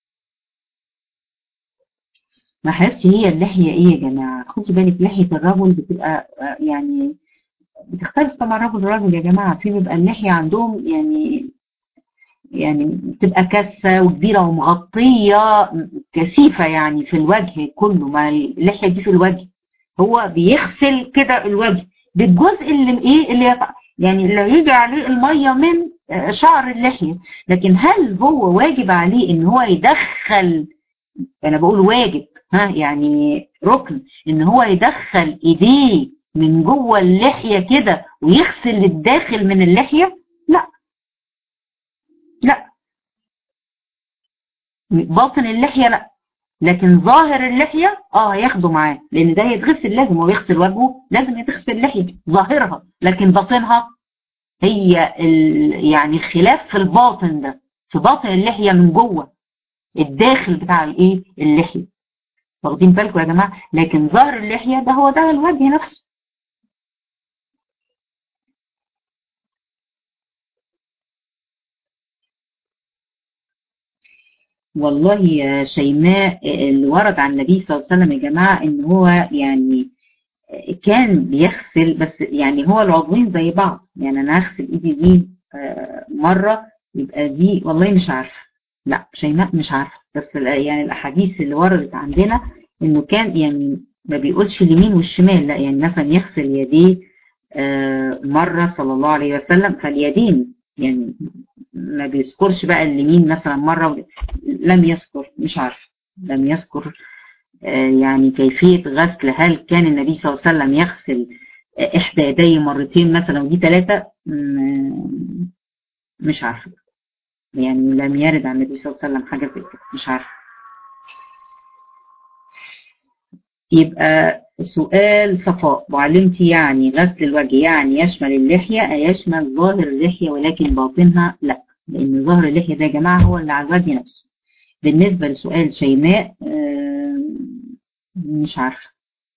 ما حبيبتي هي اللحية ايه يا جماعة خدي بالك لحية الرجل بتبقى يعني بتختلف طبعا رجل رجل يا جماعة في بيبقى اللحية عندهم يعني يعني بتبقى كاسة وكبيرة ومغطية كثيفة يعني في الوجه كله ما اللحية دي في الوجه هو بيغسل كده الوجه بالجزء اللي ايه اللي يطع يعني اللي يجي عليه الميه من شعر اللحيه لكن هل هو واجب عليه ان هو يدخل انا بقول واجب ها يعني ركن ان هو يدخل ايديه من جوه اللحيه كده ويغسل الداخل من اللحيه لا لا باطن اللحيه لا لكن ظاهر اللحيه اه هياخده معاه لان ده يتغسل لازم هو يغسل وجهه لازم يتغسل اللحيه ظاهرها لكن باطنها هي يعني الخلاف في الباطن ده في باطن اللحيه من جوه الداخل بتاع الايه اللحيه واخدين بالكم يا جماعه لكن ظهر اللحيه ده هو ده الوجه نفسه والله يا شيماء اللي ورد عن النبي صلى الله عليه وسلم يا جماعه ان هو يعني كان بيغسل بس يعني هو العضوين زي بعض يعني انا هغسل ايدي دي مره يبقى دي والله مش عارفه لا شيماء مش عارفه بس يعني الاحاديث اللي وردت عندنا انه كان يعني ما بيقولش اليمين والشمال لا يعني مثلا يغسل يديه مره صلى الله عليه وسلم فاليدين يعني ما بيذكرش بقى اليمين مثلا مره لم يذكر مش عارفه لم يذكر يعني كيفيه غسل هل كان النبي صلى الله عليه وسلم يغسل احدى يديه مرتين مثلا ودي ثلاثه مش عارفه يعني لم يرد عن النبي صلى الله عليه وسلم حاجة زي كده مش عارفة يبقى سؤال صفاء وعلمتي يعني غسل الوجه يعني يشمل اللحية يشمل ظاهر اللحية ولكن باطنها لا لأن ظاهر اللحية ده يا جماعة هو اللي على الوجه نفسه بالنسبة لسؤال شيماء مش عارفة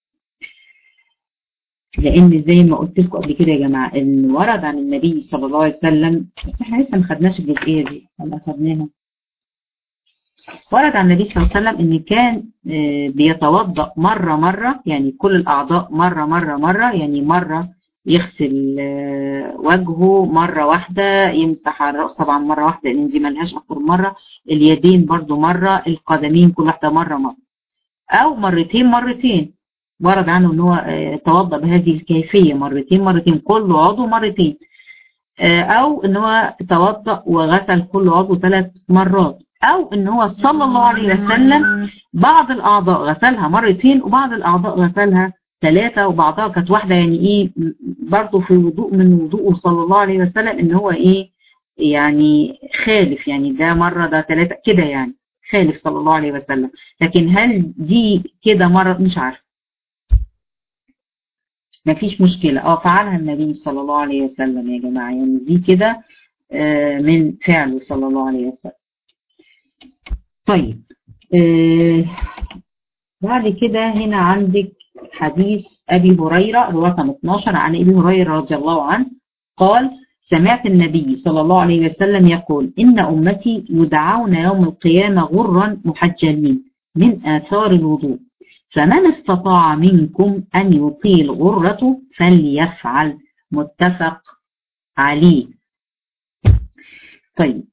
لان زي ما قلت لكم قبل كده يا جماعه ان ورد عن النبي صلى الله عليه وسلم بس احنا لسه ما خدناش الجزئيه دي ولا خدناها ورد عن النبي صلى الله عليه وسلم ان كان بيتوضا مره مره يعني كل الاعضاء مره مره مره يعني مره يغسل وجهه مره واحده يمسح على الراس طبعا مره واحده لان دي ملهاش اكتر مره اليدين برضو مره القدمين كل واحده مره مره او مرتين مرتين ورد عنه ان هو توضا بهذه الكيفيه مرتين مرتين كل عضو مرتين او ان هو توضا وغسل كل عضو ثلاث مرات او ان هو صلى الله عليه وسلم بعض الاعضاء غسلها مرتين وبعض الاعضاء غسلها ثلاثه وبعضها كانت واحده يعني ايه برضه في وضوء من وضوءه صلى الله عليه وسلم ان هو ايه يعني خالف يعني ده مره ده ثلاثه كده يعني خالف صلى الله عليه وسلم لكن هل دي كده مره مش عارفه ما فيش مشكلة اه فعلها النبي صلى الله عليه وسلم يا جماعة يعني دي كده آه من فعله صلى الله عليه وسلم طيب آه بعد كده هنا عندك حديث أبي هريرة رقم 12 عن أبي هريرة رضي الله عنه قال سمعت النبي صلى الله عليه وسلم يقول إن أمتي يدعون يوم القيامة غرا محجلين من آثار الوضوء فمن استطاع منكم أن يطيل غرته فليفعل متفق عليه طيب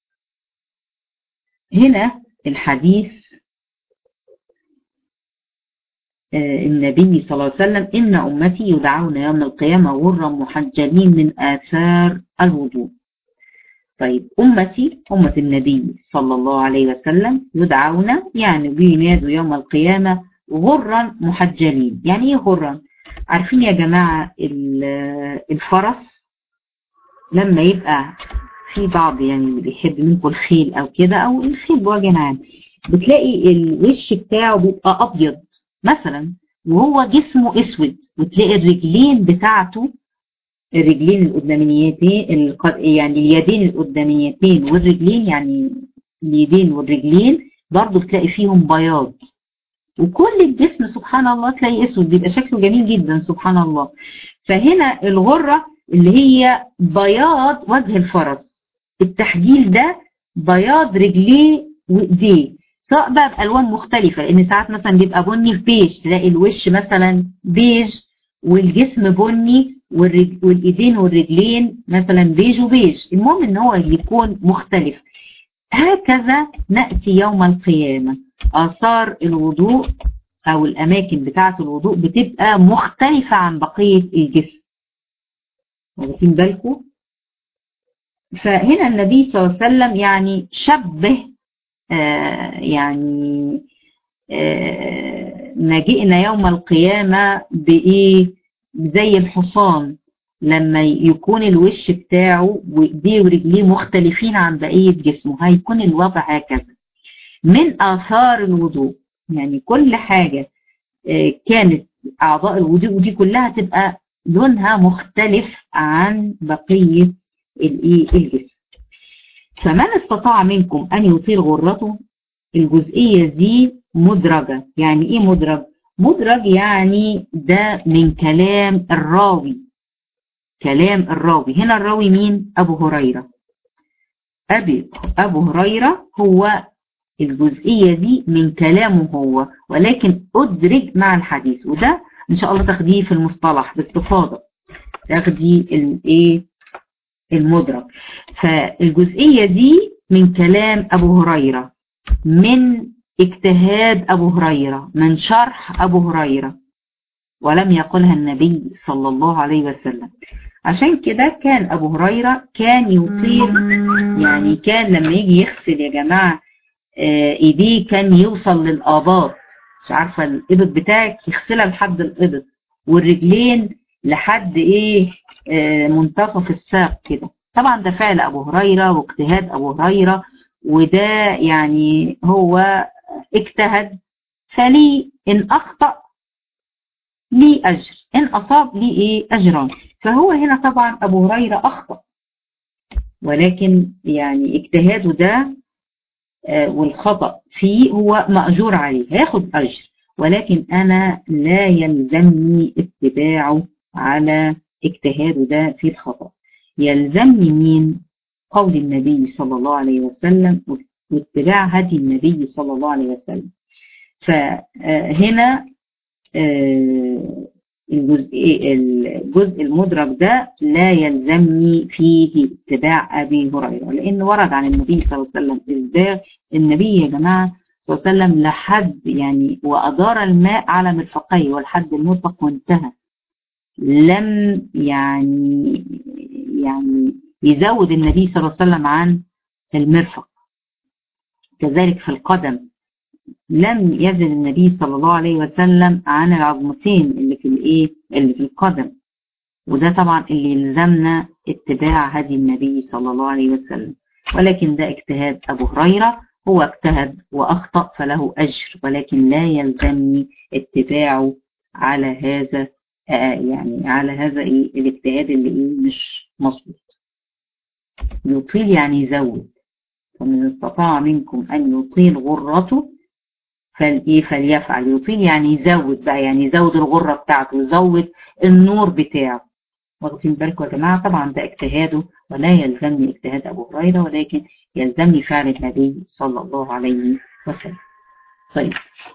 هنا الحديث النبي صلى الله عليه وسلم إن أمتي يدعون يوم القيامة غرا محجلين من آثار الوضوء طيب أمتي أمة النبي صلى الله عليه وسلم يدعون يعني بينادوا يوم القيامة غرا محجلين يعني ايه غرا عارفين يا جماعة الفرس لما يبقى في بعض يعني اللي بيحب منكم الخيل او كده او الخيل بوجه عام بتلاقي الوش بتاعه بيبقى ابيض مثلا وهو جسمه اسود وتلاقي الرجلين بتاعته الرجلين القداميتين يعني اليدين القداميتين والرجلين يعني اليدين والرجلين برضه بتلاقي فيهم بياض وكل الجسم سبحان الله تلاقي اسود بيبقى شكله جميل جدا سبحان الله فهنا الغرة اللي هي بياض وجه الفرس التحجيل ده بياض رجليه وايديه سواء بقى بالوان مختلفه لان ساعات مثلا بيبقى بني في بيج تلاقي الوش مثلا بيج والجسم بني والايدين والرجلين مثلا بيج وبيج المهم ان هو يكون مختلف هكذا ناتي يوم القيامه آثار الوضوء أو الأماكن بتاعة الوضوء بتبقى مختلفة عن بقية الجسم واخدين بالكم فهنا النبي صلى الله عليه وسلم يعني شبه آه يعني آه ما جئنا يوم القيامة بإيه زي الحصان لما يكون الوش بتاعه وإيديه ورجليه مختلفين عن بقية جسمه هيكون الوضع هكذا من آثار الوضوء يعني كل حاجة كانت أعضاء الوضوء ودي كلها تبقى لونها مختلف عن بقية الجسم فمن استطاع منكم أن يطيل غرته الجزئية دي مدرجة يعني إيه مدرج؟ مدرج يعني ده من كلام الراوي كلام الراوي هنا الراوي مين؟ أبو هريرة أبي أبو هريرة هو الجزئية دي من كلامه هو ولكن أدرج مع الحديث وده إن شاء الله تاخديه في المصطلح باستفاضة تاخدي الايه المدرج فالجزئية دي من كلام أبو هريرة من اجتهاد أبو هريرة من شرح أبو هريرة ولم يقلها النبي صلى الله عليه وسلم عشان كده كان أبو هريرة كان يطيل يعني كان لما يجي يغسل يا جماعة ايديه كان يوصل للآباط مش عارفة الإبط بتاعك يغسلها لحد الإبط والرجلين لحد ايه آه منتصف الساق كده طبعا ده فعل أبو هريرة واجتهاد أبو هريرة وده يعني هو اجتهد فلي إن أخطأ لي أجر إن أصاب لي إيه أجران فهو هنا طبعا أبو هريرة أخطأ ولكن يعني اجتهاده ده آه والخطأ فيه هو مأجور عليه هياخد أجر ولكن أنا لا يلزمني اتباعه على اجتهاده ده في الخطأ يلزمني مين قول النبي صلى الله عليه وسلم واتباع هدي النبي صلى الله عليه وسلم فهنا الجزء الجزء المدرك ده لا يلزمني فيه اتباع ابي هريره لان ورد عن النبي صلى الله عليه وسلم اسباغ النبي يا جماعه صلى الله عليه وسلم لحد يعني وادار الماء على مرفقيه والحد المرفق وانتهى لم يعني يعني يزود النبي صلى الله عليه وسلم عن المرفق كذلك في القدم لم يزد النبي صلى الله عليه وسلم عن العظمتين اللي في الايه اللي في القدم وده طبعا اللي يلزمنا اتباع هدي النبي صلى الله عليه وسلم ولكن ده اجتهاد ابو هريره هو اجتهد واخطا فله اجر ولكن لا يلزمني اتباعه على هذا آه يعني على هذا ايه الاجتهاد اللي ايه مش مظبوط يطيل يعني يزود فمن استطاع منكم ان يطيل غرته فالايه فليفعل يطيل يعني يزود بقى يعني يزود الغره بتاعته يزود النور بتاعه واخدين بالكم يا جماعه طبعا ده اجتهاده ولا يلزمني اجتهاد ابو هريره ولكن يلزمني فعل النبي صلى الله عليه وسلم طيب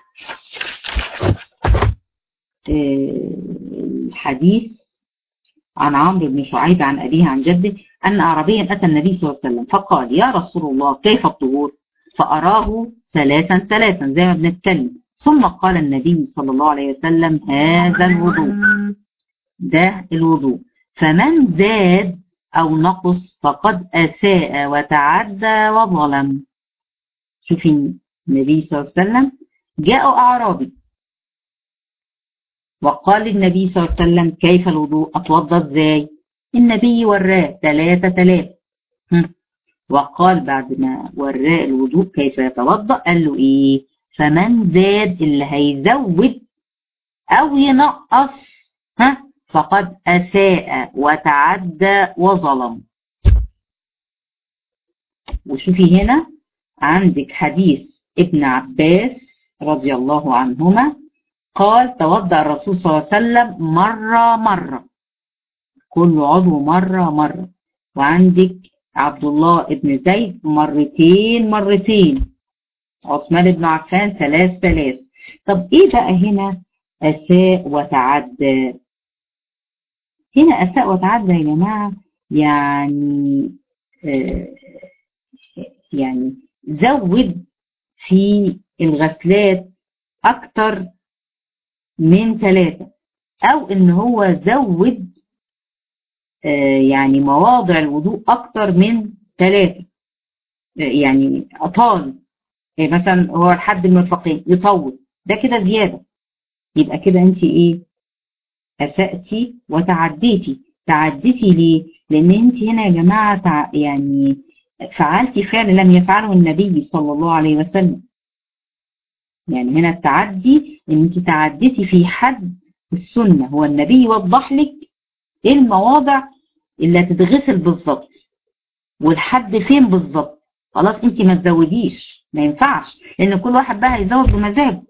الحديث عن عمرو بن شعيب عن أبيه عن جده أن أعرابيا أتى النبي صلى الله عليه وسلم فقال يا رسول الله كيف الطهور فأراه ثلاثا ثلاثا زي ما بنتكلم ثم قال النبي صلى الله عليه وسلم هذا الوضوء ده الوضوء فمن زاد أو نقص فقد أساء وتعدى وظلم شوفي النبي صلى الله عليه وسلم جاء أعرابي وقال للنبي صلى الله عليه وسلم كيف الوضوء أتوضى ازاي النبي وراه ثلاثة ثلاثة وقال بعد ما وراه الوضوء كيف يتوضأ قال له ايه فمن زاد اللي هيزود او ينقص ها فقد اساء وتعدى وظلم وشوفي هنا عندك حديث ابن عباس رضي الله عنهما قال توضأ الرسول صلى الله عليه وسلم مرة مرة كل عضو مرة مرة وعندك عبد الله بن زيد مرتين مرتين عثمان بن عفان ثلاث ثلاث طب ايه بقى هنا اساء وتعدى هنا اساء وتعدى يا جماعه يعني آه يعني زود في الغسلات اكتر من ثلاثة او ان هو زود يعني مواضع الوضوء اكتر من ثلاثة يعني اطال مثلا هو لحد المرفقين يطول ده كده زيادة يبقى كده انت ايه اسأتي وتعديتي تعديتي ليه لان انت هنا يا جماعة تع... يعني فعلتي فعل لم يفعله النبي صلى الله عليه وسلم يعني هنا التعدي ان انت تعديتي في حد السنة هو النبي يوضح لك ايه المواضع اللي هتتغسل بالظبط والحد فين بالظبط خلاص انت ما تزوديش ما ينفعش لان كل واحد بقى هيزود بمزاجه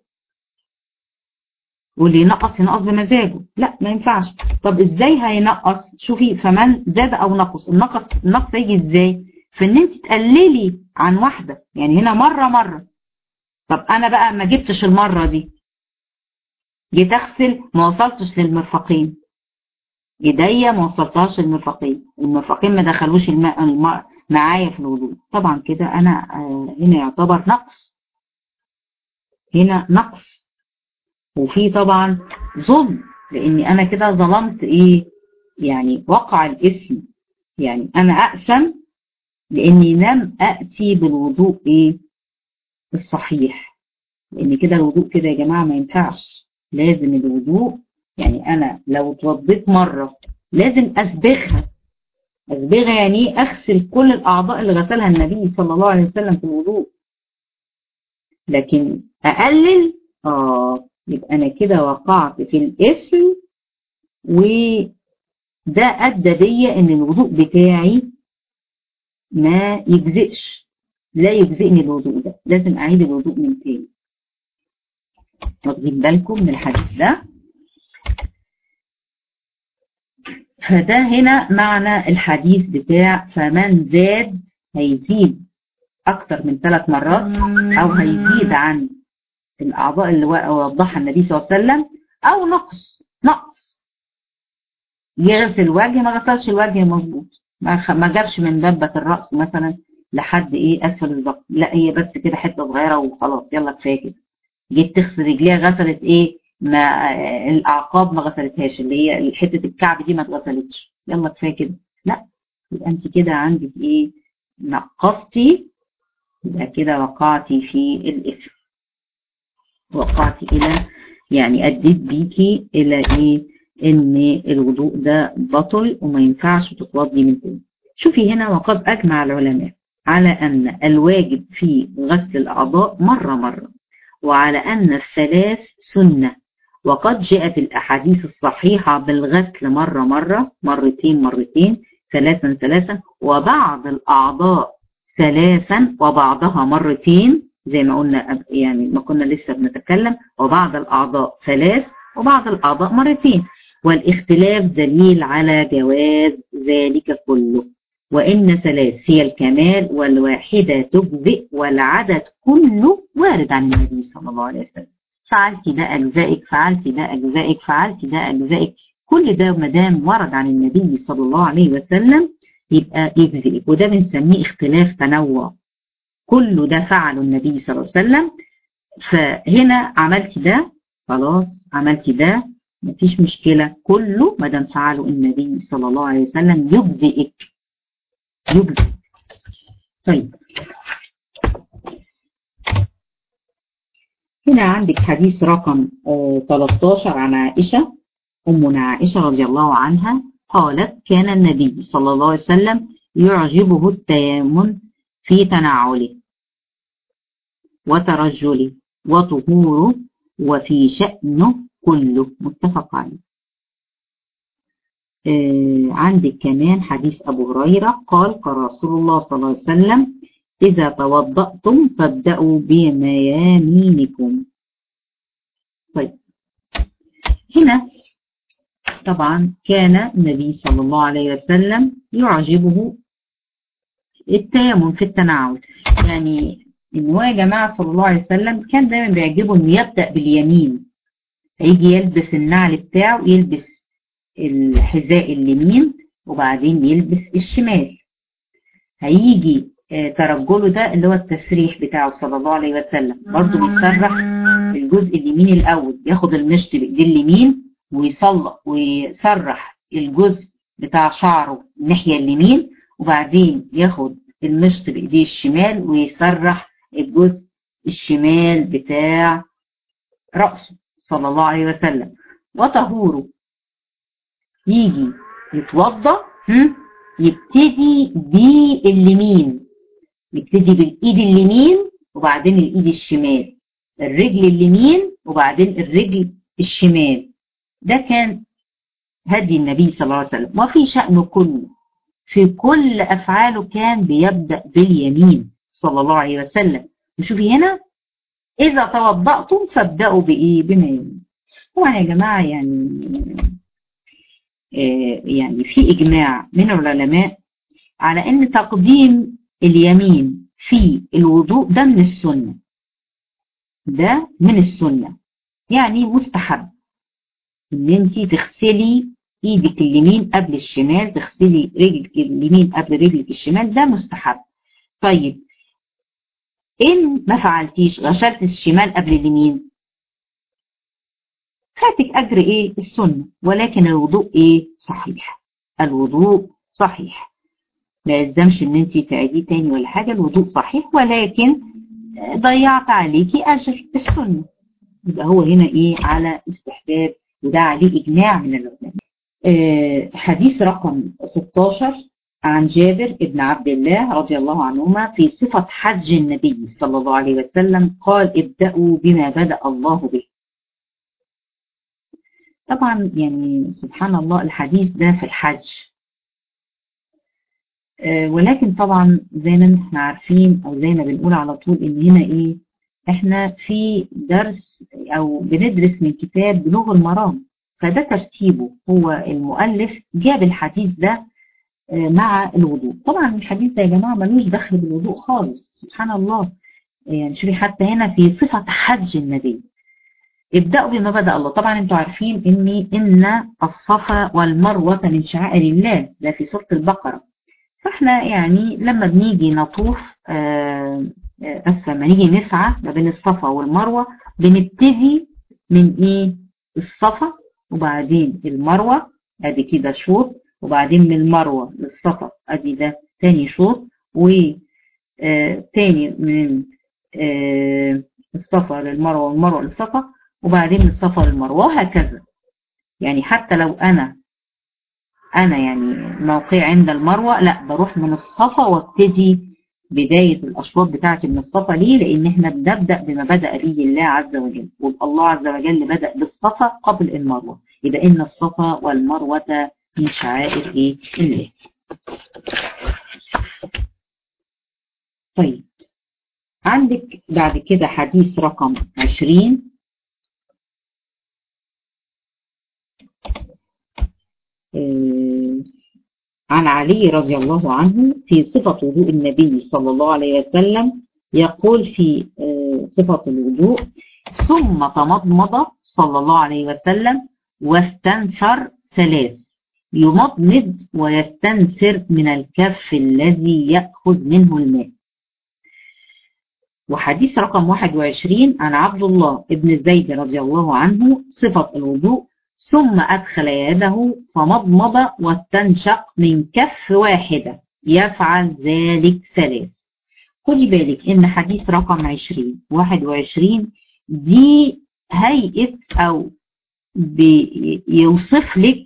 واللي ينقص ينقص بمزاجه لا ما ينفعش طب ازاي هينقص شوفي فمن زاد او نقص النقص النقص يجي ازاي في ان انت تقللي عن واحده يعني هنا مره مره طب انا بقى ما جبتش المره دي جيت اغسل ما وصلتش للمرفقين ايديا ما وصلتهاش للمرفقين المرفقين ما دخلوش الماء, الماء معايا في الوضوء طبعا كده انا هنا يعتبر نقص هنا نقص وفي طبعا ظلم لاني انا كده ظلمت ايه يعني وقع الاسم يعني انا اقسم لاني لم اتي بالوضوء ايه الصحيح لان كده الوضوء كده يا جماعه ما ينفعش لازم الوضوء يعني انا لو اتوضيت مره لازم اسبغها اسبغها يعني اغسل كل الاعضاء اللي غسلها النبي صلى الله عليه وسلم في الوضوء لكن اقلل اه يبقى انا كده وقعت في الاسم وده ادى بيا ان الوضوء بتاعي ما يجزئش لا يجزئني الوضوء ده لازم اعيد الوضوء من تاني واخدين بالكم من الحديث ده فده هنا معنى الحديث بتاع فمن زاد هيزيد اكتر من ثلاث مرات او هيزيد عن الاعضاء اللي وضحها النبي صلى الله عليه وسلم او نقص نقص يغسل وجه ما غسلش الوجه مظبوط ما جابش من دبة الرأس مثلا لحد ايه اسفل الظهر لا هي بس كده حته صغيره وخلاص يلا كفايه كده جيت تغسل رجليها غسلت ايه ما الاعقاب ما غسلتهاش اللي هي حته الكعب دي ما اتغسلتش يلا كفايه كده لا يبقى انت كده عندك ايه نقصتي يبقى كده وقعتي في الاثم وقعتي الى يعني اديت بيكي الى ايه ان الوضوء ده بطل وما ينفعش تتوضي من تاني شوفي هنا وقد اجمع العلماء على ان الواجب في غسل الاعضاء مره مره وعلى ان الثلاث سنه وقد جاءت الاحاديث الصحيحه بالغسل مره مره مرتين مرتين ثلاثا ثلاثا وبعض الاعضاء ثلاثا وبعضها مرتين زي ما قلنا يعني ما كنا لسه بنتكلم وبعض الأعضاء ثلاث وبعض الأعضاء مرتين والاختلاف دليل على جواز ذلك كله وإن ثلاث هي الكمال والواحدة تجزئ والعدد كله وارد عن النبي صلى الله عليه وسلم فعلت ده أجزائك فعلت ده أجزائك فعلت ده أجزائك كل ده مدام ورد عن النبي صلى الله عليه وسلم يبقى يجزئك وده بنسميه اختلاف تنوع كله ده فعله النبي صلى الله عليه وسلم فهنا عملت ده خلاص عملت ده مفيش مشكلة كله ما دام فعله النبي صلى الله عليه وسلم يجزئك يجزئ طيب هنا عندك حديث رقم 13 عن عائشة أمنا عائشة رضي الله عنها قالت كان النبي صلى الله عليه وسلم يعجبه التيامن في تنعله وترجله وطهوره وفي شأنه كله متفق عليه آه عندك كمان حديث أبو هريرة قال قال رسول الله صلى الله عليه وسلم إذا توضأتم فابدأوا بميامينكم طيب هنا طبعا كان النبي صلى الله عليه وسلم يعجبه التيمم في التناول يعني ان هو يا جماعه صلى الله عليه وسلم كان دايما بيعجبه انه يبدا باليمين هيجي يلبس النعل بتاعه يلبس الحذاء اليمين وبعدين يلبس الشمال هيجي ترجله ده اللي هو التسريح بتاعه صلى الله عليه وسلم برضه بيسرح الجزء اليمين الاول ياخد المشط بايديه اليمين ويصلق ويسرح الجزء بتاع شعره الناحيه اليمين وبعدين ياخد المشط بايديه الشمال ويسرح الجزء الشمال بتاع رأسه صلى الله عليه وسلم وطهوره يجي يتوضا يبتدي باليمين يبتدي بالايد اليمين وبعدين الايد الشمال الرجل اليمين وبعدين الرجل الشمال ده كان هدي النبي صلى الله عليه وسلم وفي شأنه كله في كل أفعاله كان بيبدأ باليمين صلى الله عليه وسلم وشوفي هنا إذا توضأتم فابدأوا بإيه بما يمين طبعا يا جماعة يعني آه يعني في إجماع من العلماء على أن تقديم اليمين في الوضوء ده من السنة ده من السنة يعني مستحب ان انت تغسلي ايدك اليمين قبل الشمال تغسلي رجلك اليمين قبل رجلك الشمال ده مستحب طيب ان ما فعلتيش غسلت الشمال قبل اليمين فاتك اجر ايه السنة ولكن الوضوء ايه صحيح الوضوء صحيح ما يلزمش ان انت تعيديه تاني ولا حاجة الوضوء صحيح ولكن ضيعت عليكي اجر السنة يبقى هو هنا ايه على استحباب وده عليه اجماع من العلماء آه حديث رقم 16 عن جابر ابن عبد الله رضي الله عنهما في صفة حج النبي صلى الله عليه وسلم قال ابدأوا بما بدأ الله به طبعا يعني سبحان الله الحديث ده في الحج آه ولكن طبعا زي ما احنا عارفين او زي ما بنقول على طول ان هنا ايه احنا في درس او بندرس من كتاب بلوغ المرام فده ترتيبه هو المؤلف جاب الحديث ده مع الوضوء طبعا الحديث ده يا جماعه ملوش دخل بالوضوء خالص سبحان الله يعني شوفي حتى هنا في صفه حج النبي ابداوا بما بدا الله طبعا انتوا عارفين ان ان الصفا والمروه من شعائر الله ده في سوره البقره فاحنا يعني لما بنيجي نطوف اسفه لما نيجي نسعى ما بين الصفا والمروه بنبتدي من ايه الصفا وبعدين المروه ادي كده شوط وبعدين من المروه للصفا ادي ده تاني شوط و تاني من آه الصفا للمروه والمروه للصفا وبعدين من الصفا للمروه وهكذا يعني حتى لو انا انا يعني موقعي عند المروه لا بروح من الصفا وابتدي بداية الأشواط بتاعتي من الصفا ليه؟ لأن احنا بنبدأ بما بدأ به الله عز وجل ويبقى الله عز وجل بدأ بالصفا قبل المروة يبقى إن الصفا والمروة من شعائر إيه؟ الله طيب عندك بعد كده حديث رقم 20 عن علي رضي الله عنه في صفة وضوء النبي صلى الله عليه وسلم يقول في صفة الوضوء ثم تمضمض صلى الله عليه وسلم واستنثر ثلاث يمضمض ويستنثر من الكف الذي يأخذ منه الماء وحديث رقم 21 عن عبد الله ابن زيد رضي الله عنه صفة الوضوء ثم أدخل يده فمضمض واستنشق من كف واحدة يفعل ذلك ثلاث خدي بالك إن حديث رقم 20 21 دي هيئة أو بيوصف لك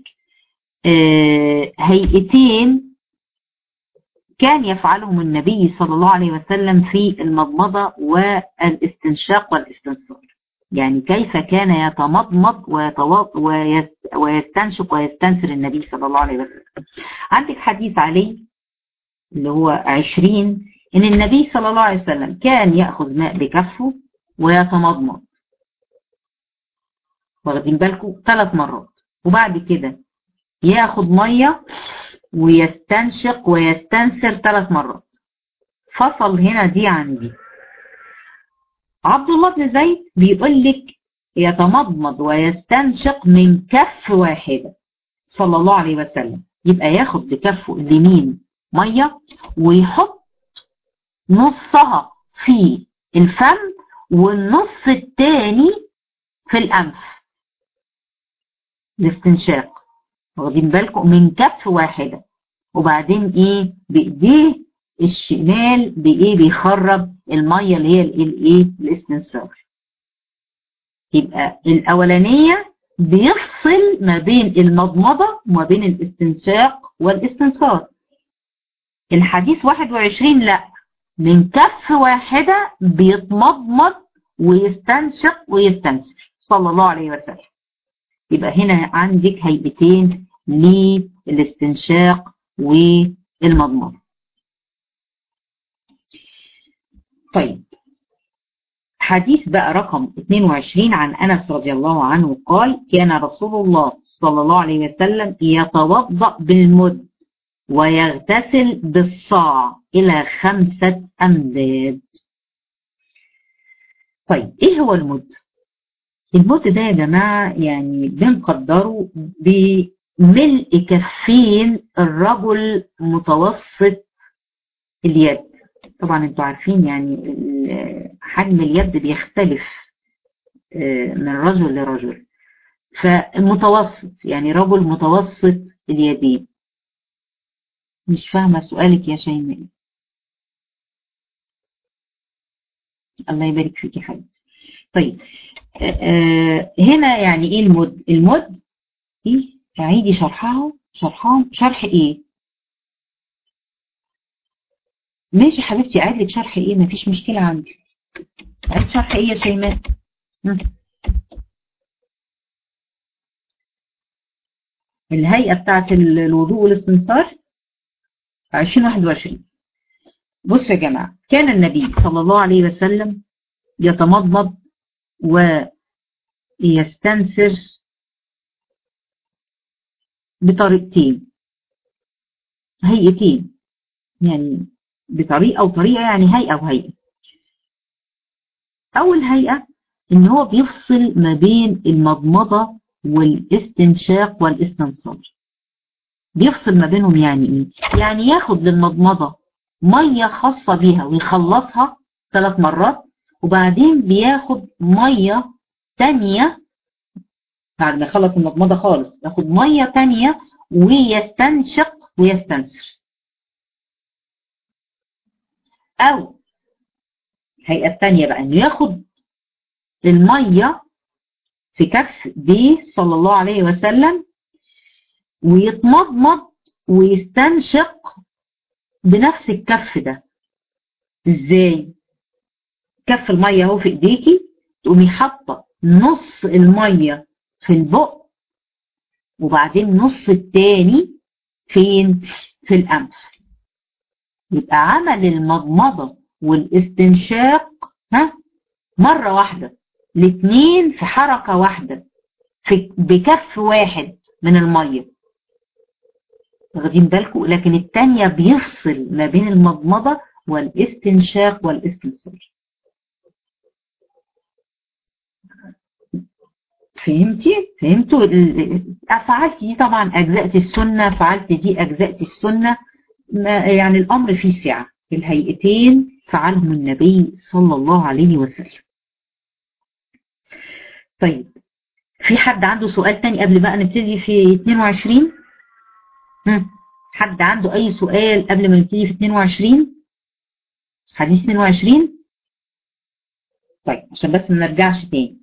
هيئتين كان يفعلهم النبي صلى الله عليه وسلم في المضمضة والاستنشاق والاستنصار يعني كيف كان يتمضمض ويستنشق ويستنثر النبي صلى الله عليه وسلم عندك حديث علي اللي هو عشرين ان النبي صلى الله عليه وسلم كان يأخذ ماء بكفه ويتمضمض واخدين بالكم ثلاث مرات وبعد كده ياخد ميه ويستنشق ويستنثر ثلاث مرات فصل هنا دي عن دي عبد الله بن زيد بيقول لك يتمضمض ويستنشق من كف واحدة صلى الله عليه وسلم يبقى ياخد بكفه اليمين مية ويحط نصها في الفم والنص التاني في الأنف الاستنشاق واخدين بالكم من كف واحدة وبعدين ايه بايديه الشمال بايه بيخرج الميه اللي هي الايه الاستنثار يبقى الأولانية بيفصل ما بين المضمضة وما بين الاستنشاق والاستنصار الحديث 21 لا من كف واحدة بيتمضمض ويستنشق ويستنسر صلى الله عليه وسلم يبقى هنا عندك هيئتين للاستنشاق والمضمضة طيب حديث بقى رقم 22 عن أنس رضي الله عنه قال كان رسول الله صلى الله عليه وسلم يتوضأ بالمد ويغتسل بالصاع إلى خمسة أمداد طيب إيه هو المد؟ المد ده يا جماعة يعني بنقدره بملء كفين الرجل متوسط اليد طبعا انتوا عارفين يعني حجم اليد بيختلف من رجل لرجل فالمتوسط يعني رجل متوسط اليدين مش فاهمة سؤالك يا شيماء الله يبارك فيك يا حبيبتي طيب آه هنا يعني ايه المد المد ايه اعيدي شرحها شرحها شرح ايه ماشي حبيبتي اعيد لك شرح ايه مفيش مشكلة عندي اعيد شرح ايه يا شيماء الهيئة بتاعت الوضوء والاستنصار 2021 بص يا جماعة كان النبي صلى الله عليه وسلم يتمضمض ويستنسر بطريقتين هيئتين يعني بطريقة وطريقة يعني هيئة وهيئة أول هيئة إن هو بيفصل ما بين المضمضة والاستنشاق والاستنصار بيفصل ما بينهم يعني إيه؟ يعني ياخد للمضمضة مية خاصة بيها ويخلصها ثلاث مرات وبعدين بياخد مية تانية بعد ما يخلص المضمضة خالص ياخد مية تانية ويستنشق ويستنسر أو الهيئة الثانية بقى إنه ياخد المية في كف بيه صلى الله عليه وسلم ويتمضمض ويستنشق بنفس الكف ده ازاي كف المية اهو في ايديكي تقومي حاطة نص المية في البق وبعدين نص التاني فين في الانف يبقى عمل المضمضة والاستنشاق ها مرة واحدة الاثنين في حركة واحدة في بكف واحد من المية واخدين بالكم لكن الثانية بيفصل ما بين المضمضة والاستنشاق والاستنصار فهمتي فهمتوا فعلت دي طبعا اجزاء السنة فعلت دي اجزاء السنة يعني الامر فيه سعة الهيئتين فعلهم النبي صلى الله عليه وسلم طيب في حد عنده سؤال تاني قبل بقى نبتدي في 22 هم. حد عنده اي سؤال قبل ما نبتدي في 22 حديث 22 طيب عشان بس ما نرجعش تاني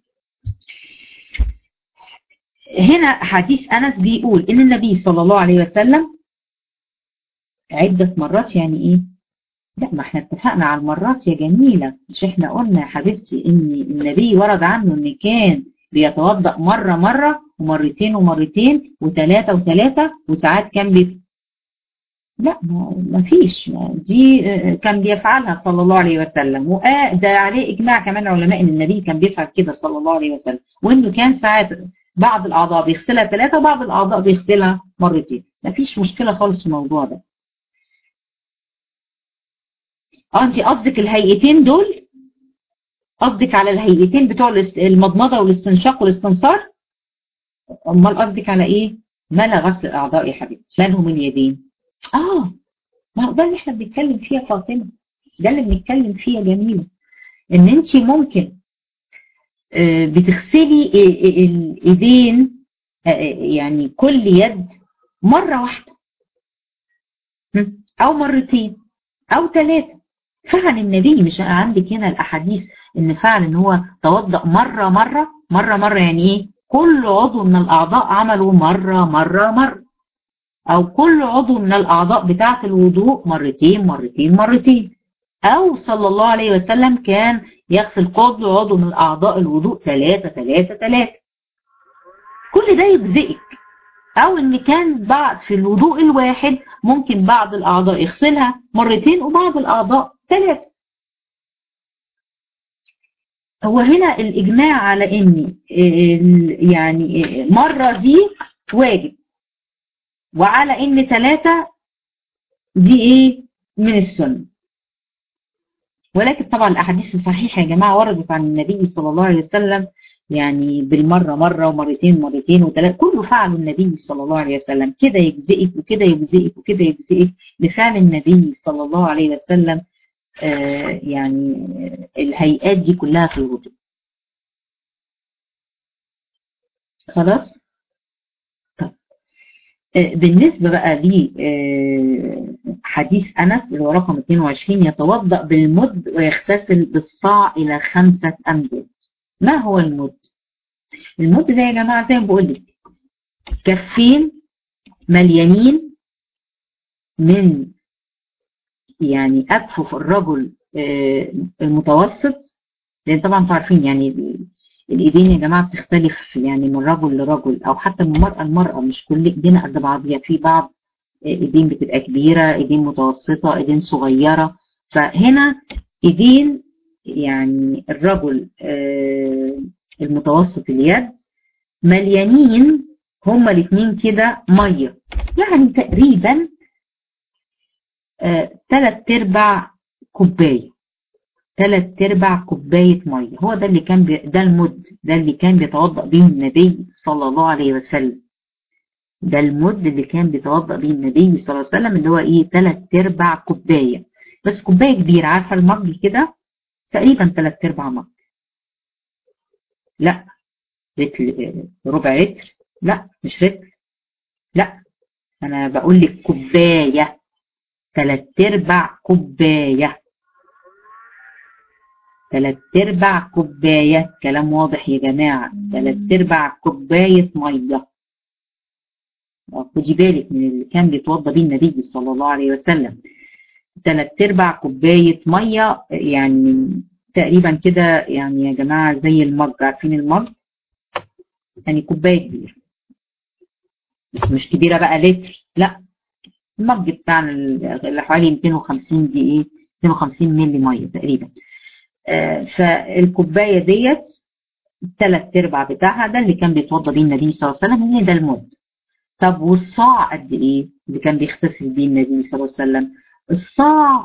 هنا حديث أنس بيقول إن النبي صلى الله عليه وسلم عدة مرات يعني إيه؟ لا ما احنا اتفقنا على المرات يا جميلة مش احنا قلنا يا حبيبتي إن النبي ورد عنه إن كان بيتوضأ مرة مرة ومرتين ومرتين وثلاثة وثلاثة وساعات كان بي لا ما فيش دي كان بيفعلها صلى الله عليه وسلم وده عليه إجماع كمان علماء إن النبي كان بيفعل كده صلى الله عليه وسلم وإنه كان ساعات بعض الأعضاء بيغسلها ثلاثة وبعض الأعضاء بيغسلها مرتين مفيش مشكلة خالص في الموضوع ده اه انت قصدك الهيئتين دول قصدك على الهيئتين بتوع المضمضة والاستنشاق والاستنصار امال قصدك على ايه ما لا غسل الاعضاء يا حبيبتي مالهم اليدين اه ما هو ده اللي احنا بنتكلم فيه يا فاطمه ده اللي بنتكلم فيه يا جميله ان انت ممكن بتغسلي الايدين يعني كل يد مرة واحدة او مرتين او ثلاثة فعل النبي مش عندك هنا الأحاديث إن فعل إن هو توضأ مرة مرة مرة مرة يعني إيه كل عضو من الأعضاء عمله مرة مرة مرة أو كل عضو من الأعضاء بتاعة الوضوء مرتين مرتين مرتين أو صلى الله عليه وسلم كان يغسل كل عضو من أعضاء الوضوء ثلاثة ثلاثة ثلاثة كل ده يجزئك أو إن كان بعد في الوضوء الواحد ممكن بعض الأعضاء يغسلها مرتين وبعض الأعضاء ثلاثة هو هنا الإجماع على إن يعني مرة دي واجب وعلى إن ثلاثة دي إيه من السنة ولكن طبعا الأحاديث الصحيحة يا جماعة وردت عن النبي صلى الله عليه وسلم يعني بالمرة مرة ومرتين مرتين وثلاث كله فعل النبي صلى الله عليه وسلم كده يجزئك وكده يجزئك وكده يجزئك لفعل النبي صلى الله عليه وسلم آه يعني الهيئات دي كلها في الوضوء خلاص طب آه بالنسبة بقى لي آه حديث أنس اللي هو رقم 22 يتوضأ بالمد ويغتسل بالصاع إلى خمسة أمداد ما هو المد؟ المد ده يا جماعة زي ما بقول لك كفين مليانين من يعني أكفف الرجل المتوسط لأن طبعا انتوا عارفين يعني الإيدين يا جماعة بتختلف يعني من رجل لرجل أو حتى من مرأة لمرأة مش كل إيدينا قد بعضيها في بعض إيدين بتبقى كبيرة إيدين متوسطة إيدين صغيرة فهنا إيدين يعني الرجل المتوسط اليد مليانين هما الاثنين كده ميه يعني تقريبا ثلاث ارباع كوبايه ثلاث ارباع كوبايه ميه هو ده اللي كان بي... ده المد ده اللي كان بيتوضا به النبي صلى الله عليه وسلم ده المد اللي كان بيتوضا به النبي صلى الله عليه وسلم اللي هو ايه ثلاث ارباع كوبايه بس كوبايه كبيره عارفه المج كده تقريبا ثلاث ارباع مج لا رتل ربع لتر لا مش رتل لا انا بقول لك كوبايه ثلاث ارباع كوبايه ثلاث ارباع كوبايه كلام واضح يا جماعه ثلاث ارباع كوبايه ميه خدي بالك من اللي كان بيتوضى بيه النبي صلى الله عليه وسلم ثلاث ارباع كوبايه ميه يعني تقريبا كده يعني يا جماعه زي المج عارفين المج يعني كوبايه كبيره مش كبيره بقى لتر لا المج بتاعنا اللي حوالي 250 دي ايه 250 مللي ميه تقريبا آه فالكوبايه ديت الثلاث ارباع بتاعها ده اللي كان بيتوضى بيه النبي صلى الله عليه وسلم هي ده المد طب والصاع قد ايه اللي كان بيغتسل بيه النبي صلى الله عليه وسلم الصاع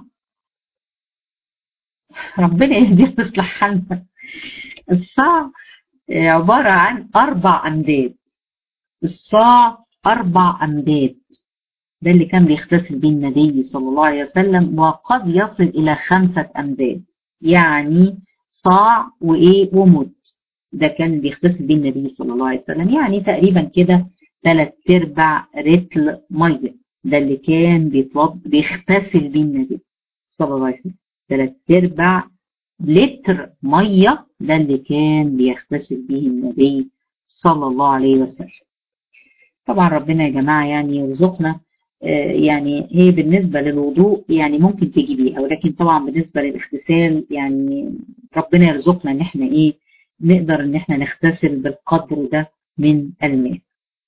ربنا يهدينا ويصلح حالنا الصاع عبارة عن أربع أمداد الصاع أربع أمداد ده اللي كان بيغتسل بيه النبي صلى الله عليه وسلم وقد يصل إلى خمسة أمداد يعني صاع وإيه ومد ده كان بيغتسل بيه النبي صلى الله عليه وسلم يعني تقريبا كده ثلاث ارباع رتل ميه ده اللي كان بيغتسل بيه النبي صلى الله عليه وسلم ثلاث ارباع لتر ميه ده اللي كان بيغتسل به النبي صلى الله عليه وسلم طبعا ربنا يا جماعه يعني يرزقنا يعني هي بالنسبة للوضوء يعني ممكن تجيبيها ولكن طبعا بالنسبة للاغتسال يعني ربنا يرزقنا ان احنا ايه نقدر ان احنا نغتسل بالقدر ده من الماء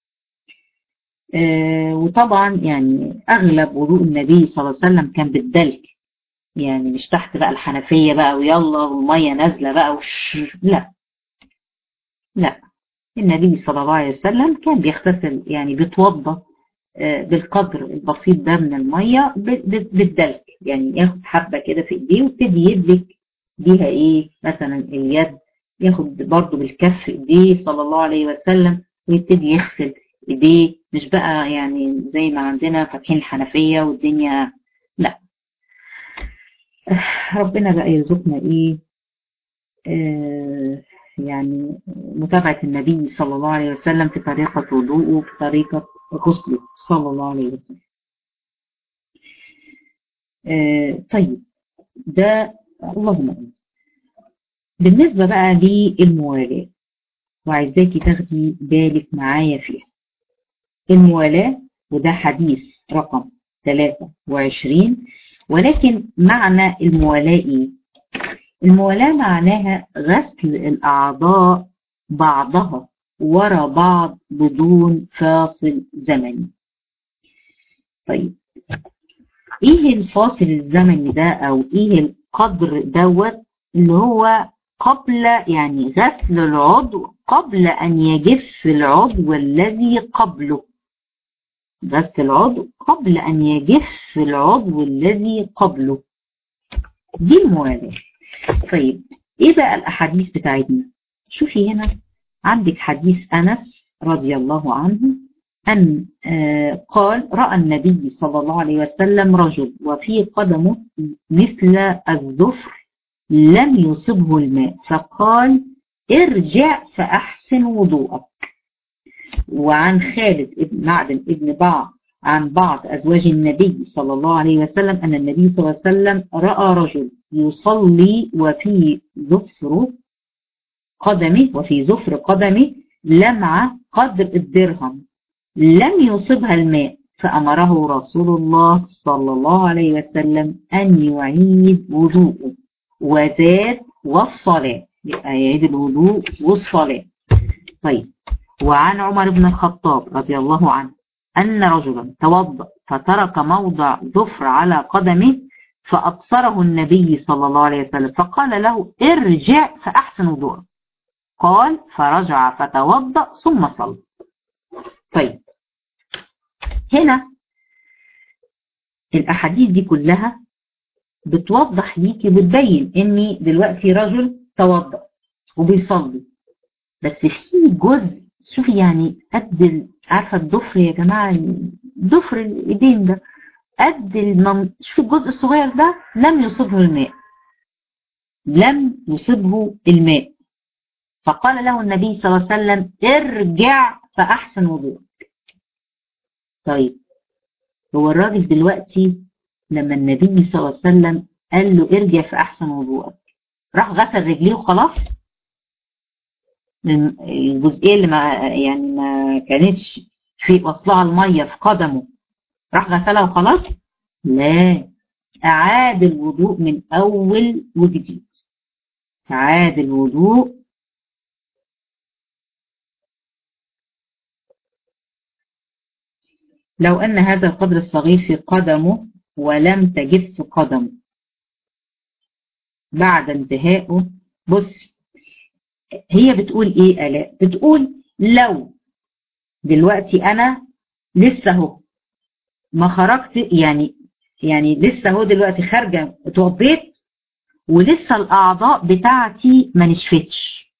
آه وطبعا يعني اغلب وضوء النبي صلى الله عليه وسلم كان بالدلك يعني مش تحت بقى الحنفية بقى ويلا والمية نازلة بقى وش لا لا النبي صلى الله عليه وسلم كان بيغتسل يعني بيتوضى بالقدر البسيط ده من المية بالدلك يعني ياخد حبة كده في ايديه ويبتدي يدلك بيها ايه مثلا اليد ياخد برضه بالكف ايديه صلى الله عليه وسلم ويبتدي يغسل ايديه مش بقى يعني زي ما عندنا فاتحين الحنفية والدنيا لا ربنا بقى يرزقنا ايه آه يعني متابعة النبي صلى الله عليه وسلم في طريقة وضوءه وفي طريقة غسله صلى الله عليه وسلم آه طيب ده اللهم امين بالنسبة بقى للموالاة وعايزاكي تاخدي بالك معايا فيها الموالاة وده حديث رقم 23 ولكن معنى الموالاة ايه؟ الموالاة معناها غسل الأعضاء بعضها ورا بعض بدون فاصل زمني طيب ايه الفاصل الزمني ده او ايه القدر دوت اللي هو قبل يعني غسل العضو قبل ان يجف العضو الذي قبله غسل العضو قبل ان يجف العضو الذي قبله دي الموالاة طيب ايه بقى الاحاديث بتاعتنا شوفي هنا عندك حديث انس رضي الله عنه أن قال رأى النبي صلى الله عليه وسلم رجل وفي قدمه مثل الظفر لم يصبه الماء فقال ارجع فأحسن وضوءك وعن خالد ابن معدن ابن بعض عن بعض أزواج النبي صلى الله عليه وسلم أن النبي صلى الله عليه وسلم رأى رجل يصلي وفي ظفر قدمه وفي ظفر قدمه لمعة قدر الدرهم لم يصبها الماء فأمره رسول الله صلى الله عليه وسلم أن يعيد وضوءه وزاد والصلاة يبقى يعيد الوضوء والصلاة طيب وعن عمر بن الخطاب رضي الله عنه أن رجلا توضأ فترك موضع ظفر على قدمه فأبصره النبي صلى الله عليه وسلم فقال له ارجع فأحسن وضوءك قال فرجع فتوضأ ثم صلى طيب هنا الأحاديث دي كلها بتوضح ليكي بتبين إني دلوقتي رجل توضأ وبيصلي بس في جزء شوفي يعني قد عارفة الضفر يا جماعة ضفر الإيدين ده قد المم... شوفي الجزء الصغير ده لم يصبه الماء لم يصبه الماء فقال له النبي صلى الله عليه وسلم ارجع فأحسن وضوءك طيب هو الراجل دلوقتي لما النبي صلى الله عليه وسلم قال له ارجع في احسن وضوءك راح غسل رجليه وخلاص الجزئيه اللي ما يعني ما كانتش في وصلها الميه في قدمه راح غسلها وخلاص لا اعاد الوضوء من اول وجديد اعاد الوضوء لو أن هذا القدر الصغير في قدمه ولم تجف قدمه بعد انتهائه بص هي بتقول ايه آلاء بتقول لو دلوقتي انا لسه اهو ما خرجت يعني يعني لسه اهو دلوقتي خارجه اتوضيت ولسه الاعضاء بتاعتي ما نشفتش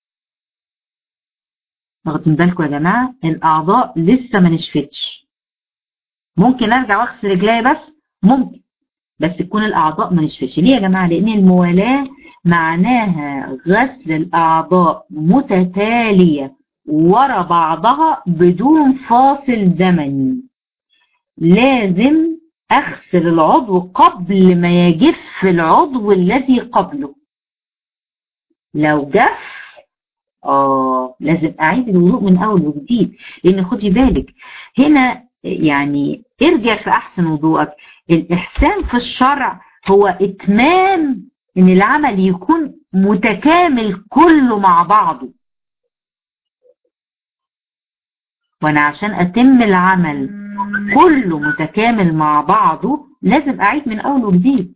واخدين بالكم يا جماعه الاعضاء لسه ما نشفتش ممكن ارجع واغسل رجلي بس ممكن بس تكون الاعضاء ما نشفتش ليه يا جماعه لان الموالاه معناها غسل الاعضاء متتاليه ورا بعضها بدون فاصل زمني لازم اغسل العضو قبل ما يجف العضو الذي قبله لو جف اه لازم اعيد الوضوء من اول وجديد لان خدي بالك هنا يعني ارجع في احسن وضوءك الاحسان في الشرع هو اتمام ان العمل يكون متكامل كله مع بعضه وانا عشان اتم العمل كله متكامل مع بعضه لازم اعيد من اول وجديد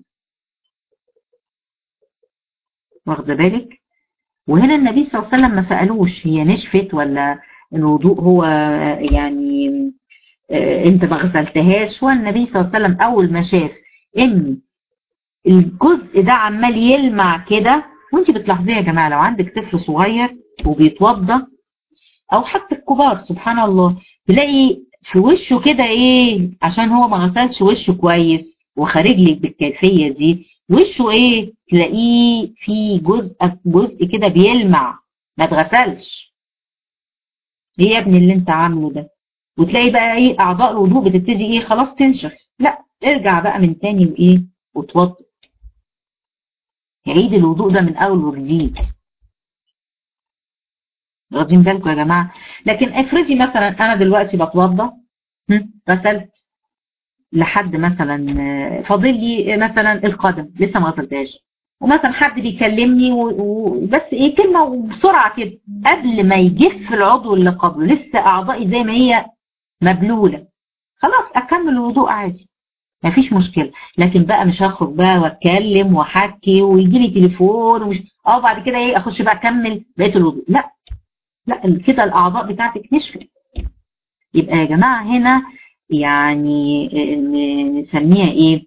واخده بالك وهنا النبي صلى الله عليه وسلم ما سالوش هي نشفت ولا الوضوء هو يعني انت ما غسلتهاش والنبي صلى الله عليه وسلم اول ما شاف ان الجزء ده عمال يلمع كده وانت بتلاحظيه يا جماعه لو عندك طفل صغير وبيتوضى او حتى الكبار سبحان الله تلاقي في وشه كده ايه عشان هو ما غسلش وشه كويس وخارج لك بالكيفيه دي وشه ايه تلاقيه في جزء جزء كده بيلمع ما اتغسلش ايه يا ابني اللي انت عامله ده وتلاقي بقى ايه اعضاء الوضوء بتبتدي ايه خلاص تنشف لا ارجع بقى من تاني وايه وتوضى يعيد الوضوء ده من اول وجديد واخدين بالكم يا جماعه لكن افرضي مثلا انا دلوقتي بتوضى غسلت لحد مثلا فاضل لي مثلا القدم لسه ما غسلتهاش ومثلا حد بيكلمني وبس ايه كلمه وبسرعه كده قبل ما يجف العضو اللي قبله لسه اعضائي زي ما هي مبلوله خلاص اكمل الوضوء عادي مفيش مشكله لكن بقى مش هخرج بقى واتكلم واحكي ويجي لي تليفون ومش اه بعد كده ايه اخش بقى اكمل بقيه الوضوء لا لا كده الاعضاء بتاعتك نشفت يبقى يا جماعه هنا يعني نسميها ايه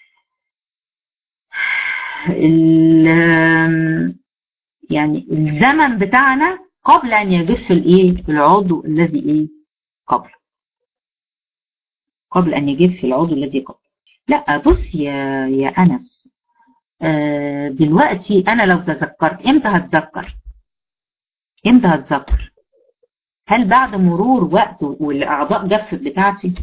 يعني الزمن بتاعنا قبل ان يجف الايه العضو الذي ايه قبل قبل ان يجف العضو الذي قبل لا بص يا يا انس آه دلوقتي انا لو تذكرت امتى هتذكر امتى هتذكر هل بعد مرور وقت والاعضاء جفت بتاعتي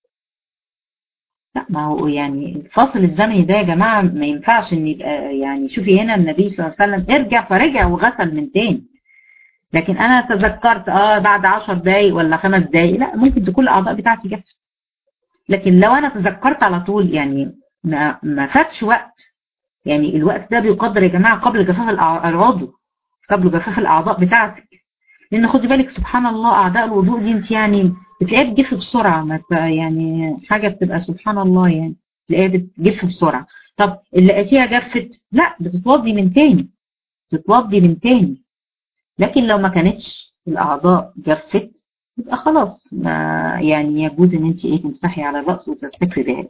لا ما هو يعني الفاصل الزمني ده يا جماعة ما ينفعش ان يبقى يعني شوفي هنا النبي صلى الله عليه وسلم ارجع فرجع وغسل من تاني لكن انا تذكرت اه بعد 10 دقايق ولا خمس دقايق لا ممكن تكون الاعضاء بتاعتي جفت لكن لو انا تذكرت على طول يعني ما ما فاتش وقت يعني الوقت ده بيقدر يا جماعة قبل جفاف العضو قبل جفاف الاعضاء بتاعتك لان خدي بالك سبحان الله اعضاء الوضوء دي انت يعني بتلاقيها بتجف بسرعه ما يعني حاجه بتبقى سبحان الله يعني تلاقيها بتجف بسرعه طب اللي لقيتيها جفت لا بتتوضي من تاني بتتوضي من تاني لكن لو ما كانتش الاعضاء جفت يبقى خلاص ما يعني يجوز ان انت ايه تمسحي على الراس وتستكفي بهذا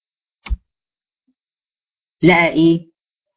لقى ايه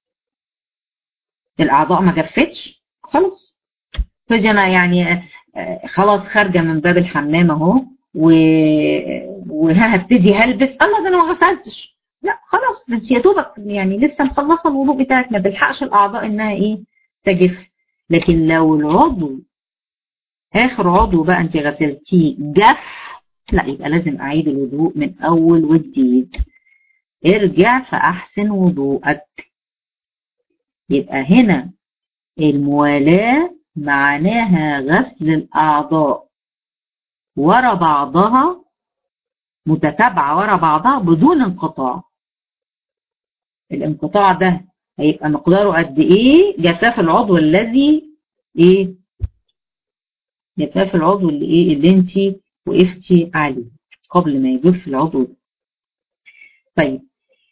الاعضاء ما جفتش خلاص فدي انا يعني خلاص خارجه من باب الحمام اهو و... وهبتدي هلبس الله ده انا ما غسلتش لا خلاص انت يا دوبك يعني لسه مخلصه الوضوء بتاعك ما بيلحقش الاعضاء انها ايه تجف لكن لو العضو اخر عضو بقى انت غسلتيه جف لا يبقى لازم اعيد الوضوء من اول وجديد ارجع فاحسن وضوءك يبقى هنا الموالاه معناها غسل الأعضاء ورا بعضها متتابعة ورا بعضها بدون انقطاع الانقطاع ده هيبقى مقداره قد ايه جفاف العضو الذي ايه جفاف العضو اللي ايه اللي انت وقفتي عليه قبل ما يجف العضو ده طيب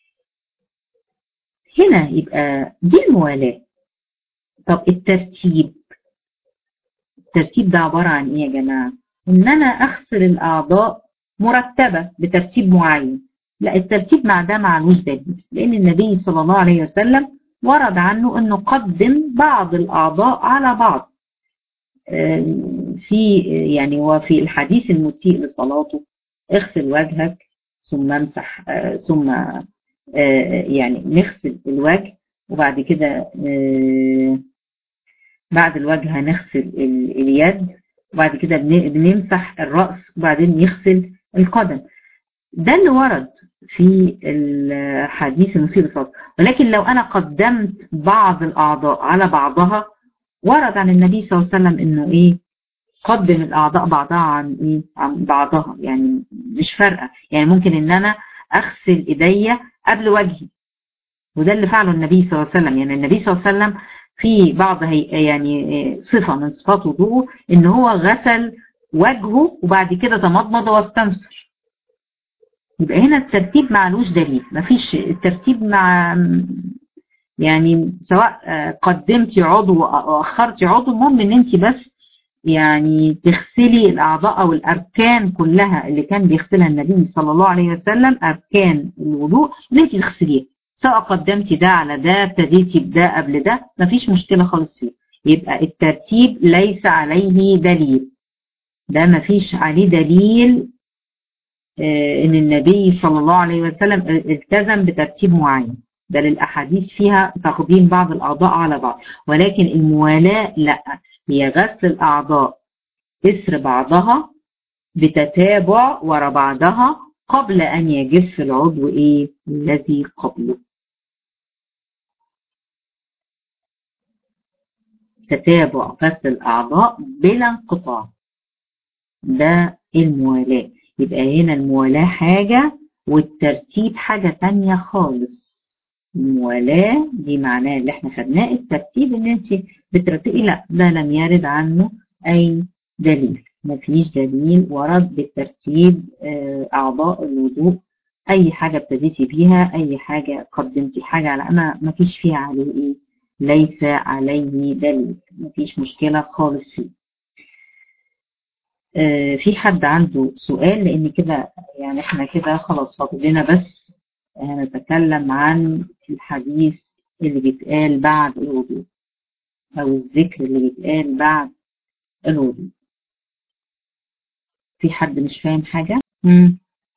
هنا يبقى دي الموالاة طب الترتيب الترتيب ده عبارة عن ايه يا جماعة ان انا اغسل الاعضاء مرتبة بترتيب معين لا الترتيب مع ده معلوش دليل لان النبي صلى الله عليه وسلم ورد عنه انه قدم بعض الاعضاء على بعض في يعني وفي الحديث المسيء لصلاته اغسل وجهك ثم امسح ثم يعني نغسل الوجه وبعد كده بعد الوجه هنغسل اليد وبعد كده بنمسح الرأس وبعدين يغسل القدم ده اللي ورد في الحديث المسيء للصلاة ولكن لو أنا قدمت بعض الأعضاء على بعضها ورد عن النبي صلى الله عليه وسلم إنه إيه قدم الأعضاء بعضها عن إيه عن بعضها يعني مش فارقة يعني ممكن إن أنا أغسل إيديا قبل وجهي وده اللي فعله النبي صلى الله عليه وسلم يعني النبي صلى الله عليه وسلم في بعض هي يعني صفة من صفات وضوءه ان هو غسل وجهه وبعد كده تمضمض واستنثر يبقى هنا الترتيب معلوش دليل مفيش الترتيب مع يعني سواء قدمتي عضو او اخرتي عضو المهم ان انت بس يعني تغسلي الاعضاء او الاركان كلها اللي كان بيغسلها النبي صلى الله عليه وسلم اركان الوضوء ان انت تغسليها سواء قدمتي ده على ده ابتديتي بده قبل ده مفيش مشكله خالص فيه يبقى الترتيب ليس عليه دليل ده مفيش عليه دليل آه ان النبي صلى الله عليه وسلم التزم بترتيب معين بل الاحاديث فيها تقديم بعض الاعضاء على بعض ولكن الموالاه لا هي غسل الاعضاء إثر بعضها بتتابع ورا بعضها قبل ان يجف العضو ايه الذي قبله تتابع غسل الأعضاء بلا انقطاع ده الموالاة يبقى هنا الموالاة حاجة والترتيب حاجة تانية خالص الموالاة دي معناه اللي احنا خدناه الترتيب ان انت بترتبي لا ده لم يرد عنه اي دليل مفيش دليل ورد بالترتيب اعضاء الوضوء اي حاجة ابتديتي بيها اي حاجة قدمتي حاجة على ما مفيش فيها عليه ايه ليس عليه دليل مفيش مشكلة خالص فيه آه في حد عنده سؤال لان كده يعني احنا كده خلاص فاضل لنا بس هنتكلم عن الحديث اللي بيتقال بعد الوضوء او الذكر اللي بيتقال بعد الوضوء في حد مش فاهم حاجة مم.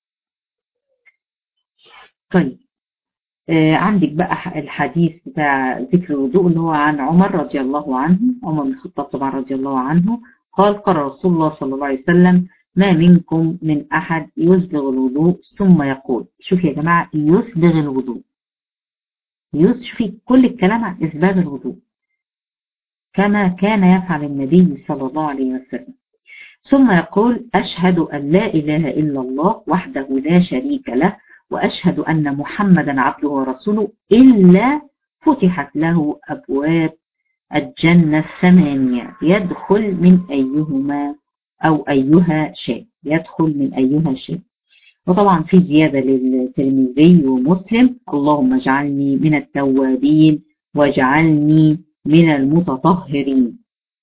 طيب آه عندك بقى الحديث بتاع ذكر الوضوء اللي هو عن عمر رضي الله عنه عمر بن الخطاب طبعا رضي الله عنه قال قال رسول الله صلى الله عليه وسلم ما منكم من أحد يسبغ الوضوء ثم يقول شوف يا جماعة يسبغ الوضوء شوفي كل الكلام عن إسباغ الوضوء كما كان يفعل النبي صلى الله عليه وسلم ثم يقول أشهد أن لا إله إلا الله وحده لا شريك له وأشهد أن محمدا عبده ورسوله إلا فتحت له أبواب الجنة الثمانية يدخل من أيهما أو أيها شيء يدخل من أيها شيء وطبعا في زيادة للترمذي ومسلم اللهم اجعلني من التوابين واجعلني من المتطهرين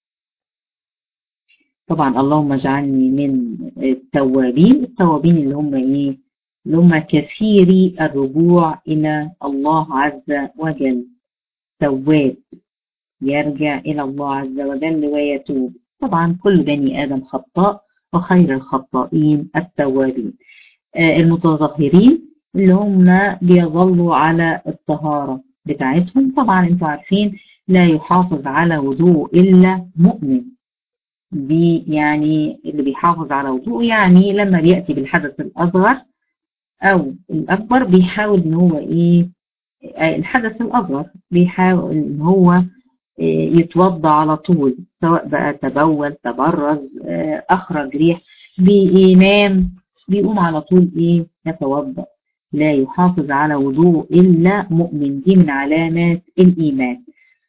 طبعا اللهم اجعلني من التوابين التوابين اللي هم ايه اللي هم كثيري الرجوع إلى الله عز وجل تواب يرجع إلى الله عز وجل ويتوب طبعا كل بني آدم خطاء وخير الخطائين التوابين آه المتطهرين اللي هم بيظلوا على الطهارة بتاعتهم طبعا انتوا عارفين لا يحافظ على وضوء إلا مؤمن دي يعني اللي بيحافظ على وضوء يعني لما بيأتي بالحدث الأصغر أو الأكبر بيحاول إن هو إيه الحدث الأصغر بيحاول إن هو يتوضى على طول سواء بقى تبول تبرز أخرج ريح بينام بيقوم على طول إيه يتوضى لا يحافظ على وضوء إلا مؤمن دي من علامات الإيمان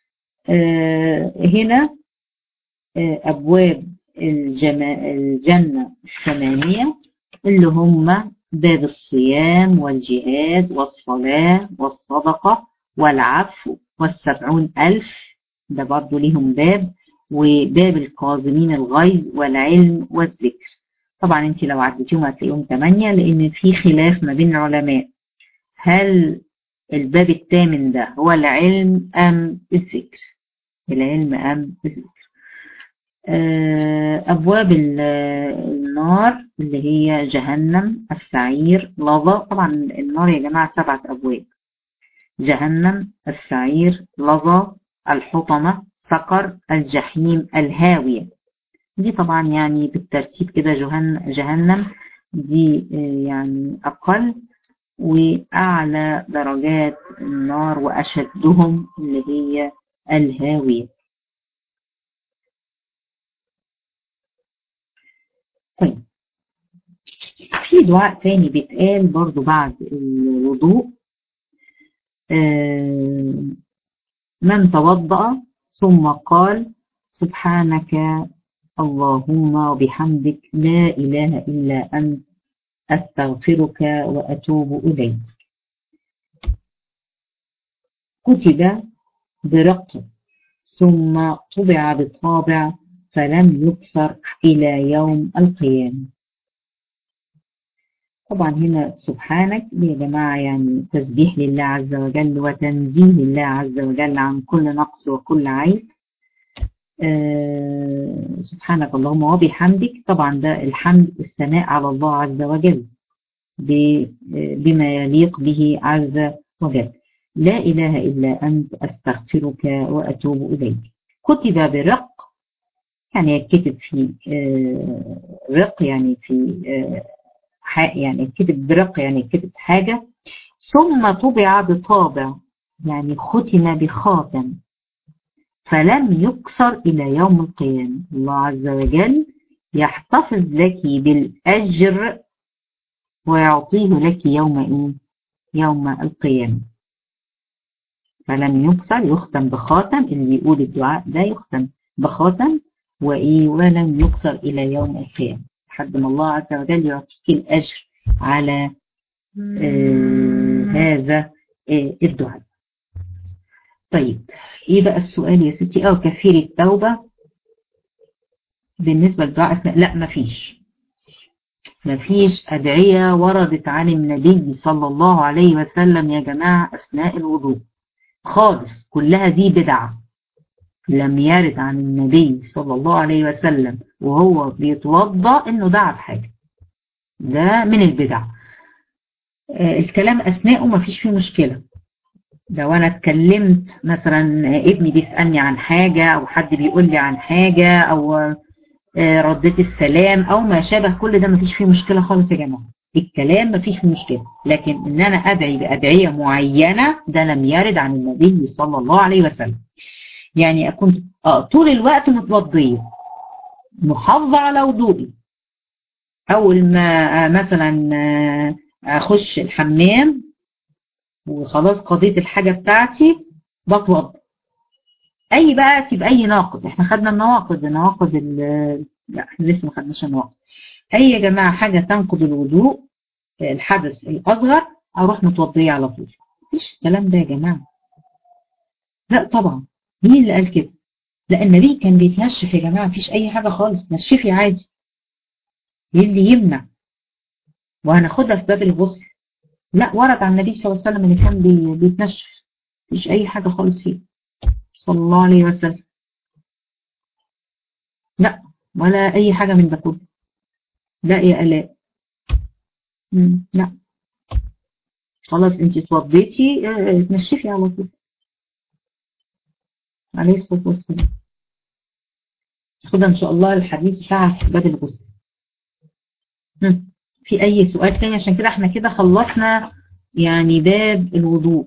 هنا أبواب الجنة الثمانية اللي هم باب الصيام والجهاد والصلاة والصدقة والعفو والسبعون ألف ده برضو ليهم باب وباب الكاظمين الغيظ والعلم والذكر طبعا انت لو عديتيهم هتلاقيهم ثمانية لان في خلاف ما بين العلماء هل الباب الثامن ده هو العلم ام الذكر العلم ام الذكر أبواب النار اللي هي جهنم السعير لظى طبعا النار يا جماعة سبعة أبواب جهنم السعير لظى الحطمة سقر الجحيم الهاوية دي طبعا يعني بالترتيب كده جهنم دي يعني أقل وأعلى درجات النار وأشدهم اللي هي الهاوية طيب في دعاء تاني بيتقال برضو بعد الوضوء آه من توضأ ثم قال سبحانك اللهم وبحمدك لا إله إلا أنت أستغفرك وأتوب إليك كتب برق ثم طبع بالطابع فلم يكسر إلى يوم القيامة طبعا هنا سبحانك يا جماعة يعني تسبيح لله عز وجل وتنزيه لله عز وجل عن كل نقص وكل عيب آه سبحانك اللهم وبحمدك طبعا ده الحمد الثناء على الله عز وجل بما يليق به عز وجل لا إله إلا أنت أستغفرك وأتوب إليك كتب برق يعني يتكتب في آه رق يعني في آه يعني يتكتب برق يعني يتكتب حاجة ثم طبع بطابع يعني ختم بخاتم فلم يكسر إلى يوم القيامة الله عز وجل يحتفظ لك بالأجر ويعطيه لك يوم إيه؟ يوم القيامة فلم يكسر يختم بخاتم اللي يقول الدعاء ده يختم بخاتم وإيه ولم يكسر إلى يوم القيامة لحد ما الله عز وجل يعطيك الأجر على آه هذا آه الدعاء طيب ايه بقى السؤال يا ستي اه كثير التوبة بالنسبة لدعاء اسماء لا مفيش مفيش أدعية وردت عن النبي صلى الله عليه وسلم يا جماعة أثناء الوضوء خالص كلها دي بدعة لم يرد عن النبي صلى الله عليه وسلم وهو بيتوضأ انه دعا بحاجة ده من البدع آه الكلام أثناءه مفيش فيه مشكلة لو انا اتكلمت مثلا ابني بيسألني عن حاجة او حد بيقول لي عن حاجة او رديت السلام او ما شابه كل ده مفيش فيه مشكلة خالص يا جماعة الكلام مفيش فيه مشكلة لكن ان انا ادعي بادعية معينة ده لم يرد عن النبي صلى الله عليه وسلم يعني اكون طول الوقت متوضية محافظة على وضوئي اول ما مثلا اخش الحمام وخلاص قضيت الحاجة بتاعتي بتوضى اي بقى تبقى اي ناقض احنا خدنا النواقض النواقض لا احنا لسه ما خدناش النواقض اي يا جماعة حاجة تنقض الوضوء الحدث الاصغر اروح متوضية على طول مفيش الكلام ده يا جماعة لا طبعا مين اللي قال كده لا النبي كان بيتنشف يا جماعة مفيش اي حاجة خالص نشفي عادي ايه اللي يمنع وهناخدها في باب الغسل لا ورد عن النبي صلى الله عليه وسلم ان كان بي بيتنشف مفيش اي حاجة خالص فيه صلى الله عليه وسلم لا ولا اي حاجة من ده كله لا يا الاء لا خلاص انت اتوضيتي تنشفي على طول عليه الصلاة والسلام خدها ان شاء الله الحديث بتاع باب الغسل في اي سؤال تاني عشان كده احنا كده خلصنا يعني باب الوضوء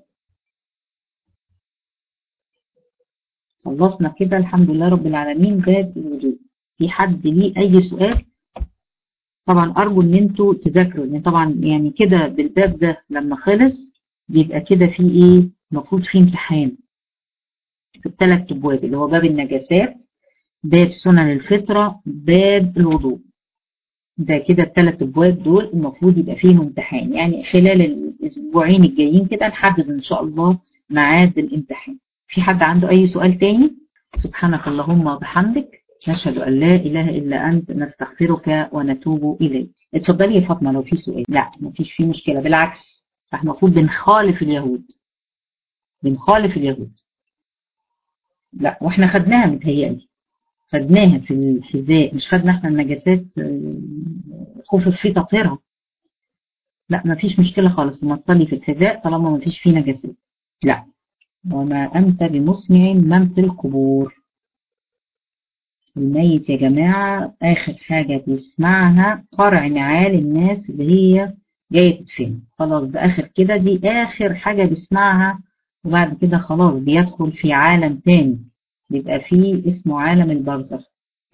خلصنا كده الحمد لله رب العالمين باب الوضوء في حد ليه اي سؤال طبعا ارجو ان انتوا تذاكروا لان طبعا يعني كده بالباب ده لما خلص بيبقى كده في ايه المفروض في امتحان في الثلاث ابواب اللي هو باب النجاسات باب سنن الفطرة باب الوضوء ده كده الثلاث ابواب دول المفروض يبقى فيهم امتحان يعني خلال الاسبوعين الجايين كده نحدد ان شاء الله ميعاد الامتحان في حد عنده اي سؤال تاني سبحانك اللهم وبحمدك نشهد ان لا اله الا انت نستغفرك ونتوب اليك اتفضلي يا فاطمه لو في سؤال لا مفيش فيه مشكله بالعكس احنا المفروض بنخالف اليهود بنخالف اليهود لا واحنا خدناها متهيألي خدناها في الحذاء مش خدنا احنا النجاسات خوف في تطهيرها لا ما فيش مشكلة خالص لما تصلي في الحذاء طالما ما فيش فيه نجاسات لا وما أنت بمسمع من في القبور الميت يا جماعة آخر حاجة بيسمعها قرع نعال الناس اللي هي جاية تدفن خلاص ده آخر كده دي آخر حاجة بيسمعها وبعد كده خلاص بيدخل في عالم تاني بيبقى فيه اسمه عالم البرزخ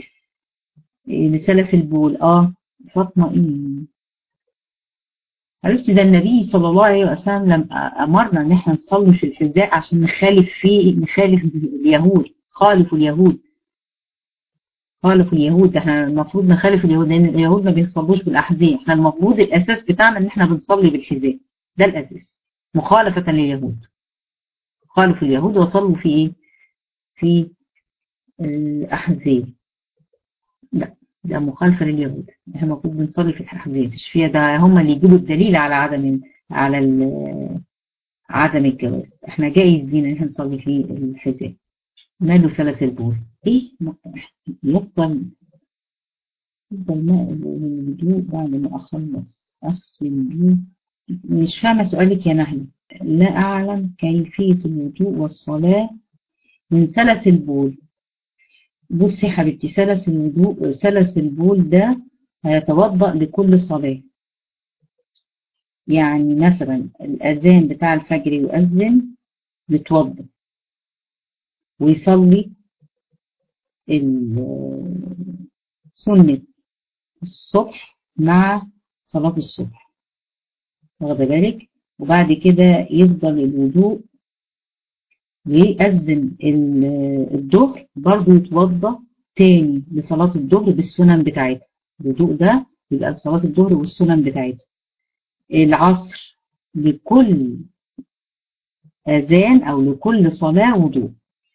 لسلس البول اه فاطمة ايه عرفت ده النبي صلى الله عليه وسلم لما امرنا ان احنا نصلي في الحذاء عشان نخالف فيه نخالف اليهود خالفوا اليهود خالفوا اليهود احنا المفروض نخالف اليهود لان اليهود ما بيصلوش بالاحذية احنا المفروض الاساس بتاعنا ان احنا بنصلي بالحذاء ده الاساس مخالفة لليهود خالفوا اليهود وصلوا في ايه في الأحذية لا ده مخالفة لليهود احنا المفروض بنصلي في الأحذية مش فيها ده هم اللي يجيبوا الدليل على عدم على عدم الجواز احنا جايز لينا ان احنا نصلي في الحذاء ماله سلس البول ايه يفضل يفضل ماء الوضوء بعد ما اخلص اغسل بيه مش فاهمة سؤالك يا نهلة لا اعلم كيفية الوضوء والصلاة من سلس البول بصي يا حبيبتي سلس الوضوء سلس البول ده هيتوضأ لكل صلاة يعني مثلا الأذان بتاع الفجر يؤذن يتوضأ ويصلي سنة الصبح مع صلاة الصبح واخد بالك وبعد كده يفضل الوضوء ويأذن الظهر برضه يتوضى تاني لصلاة الظهر بالسنن بتاعتها الوضوء ده يبقى لصلاة الظهر والسنن بتاعتها العصر لكل أذان أو لكل صلاة وضوء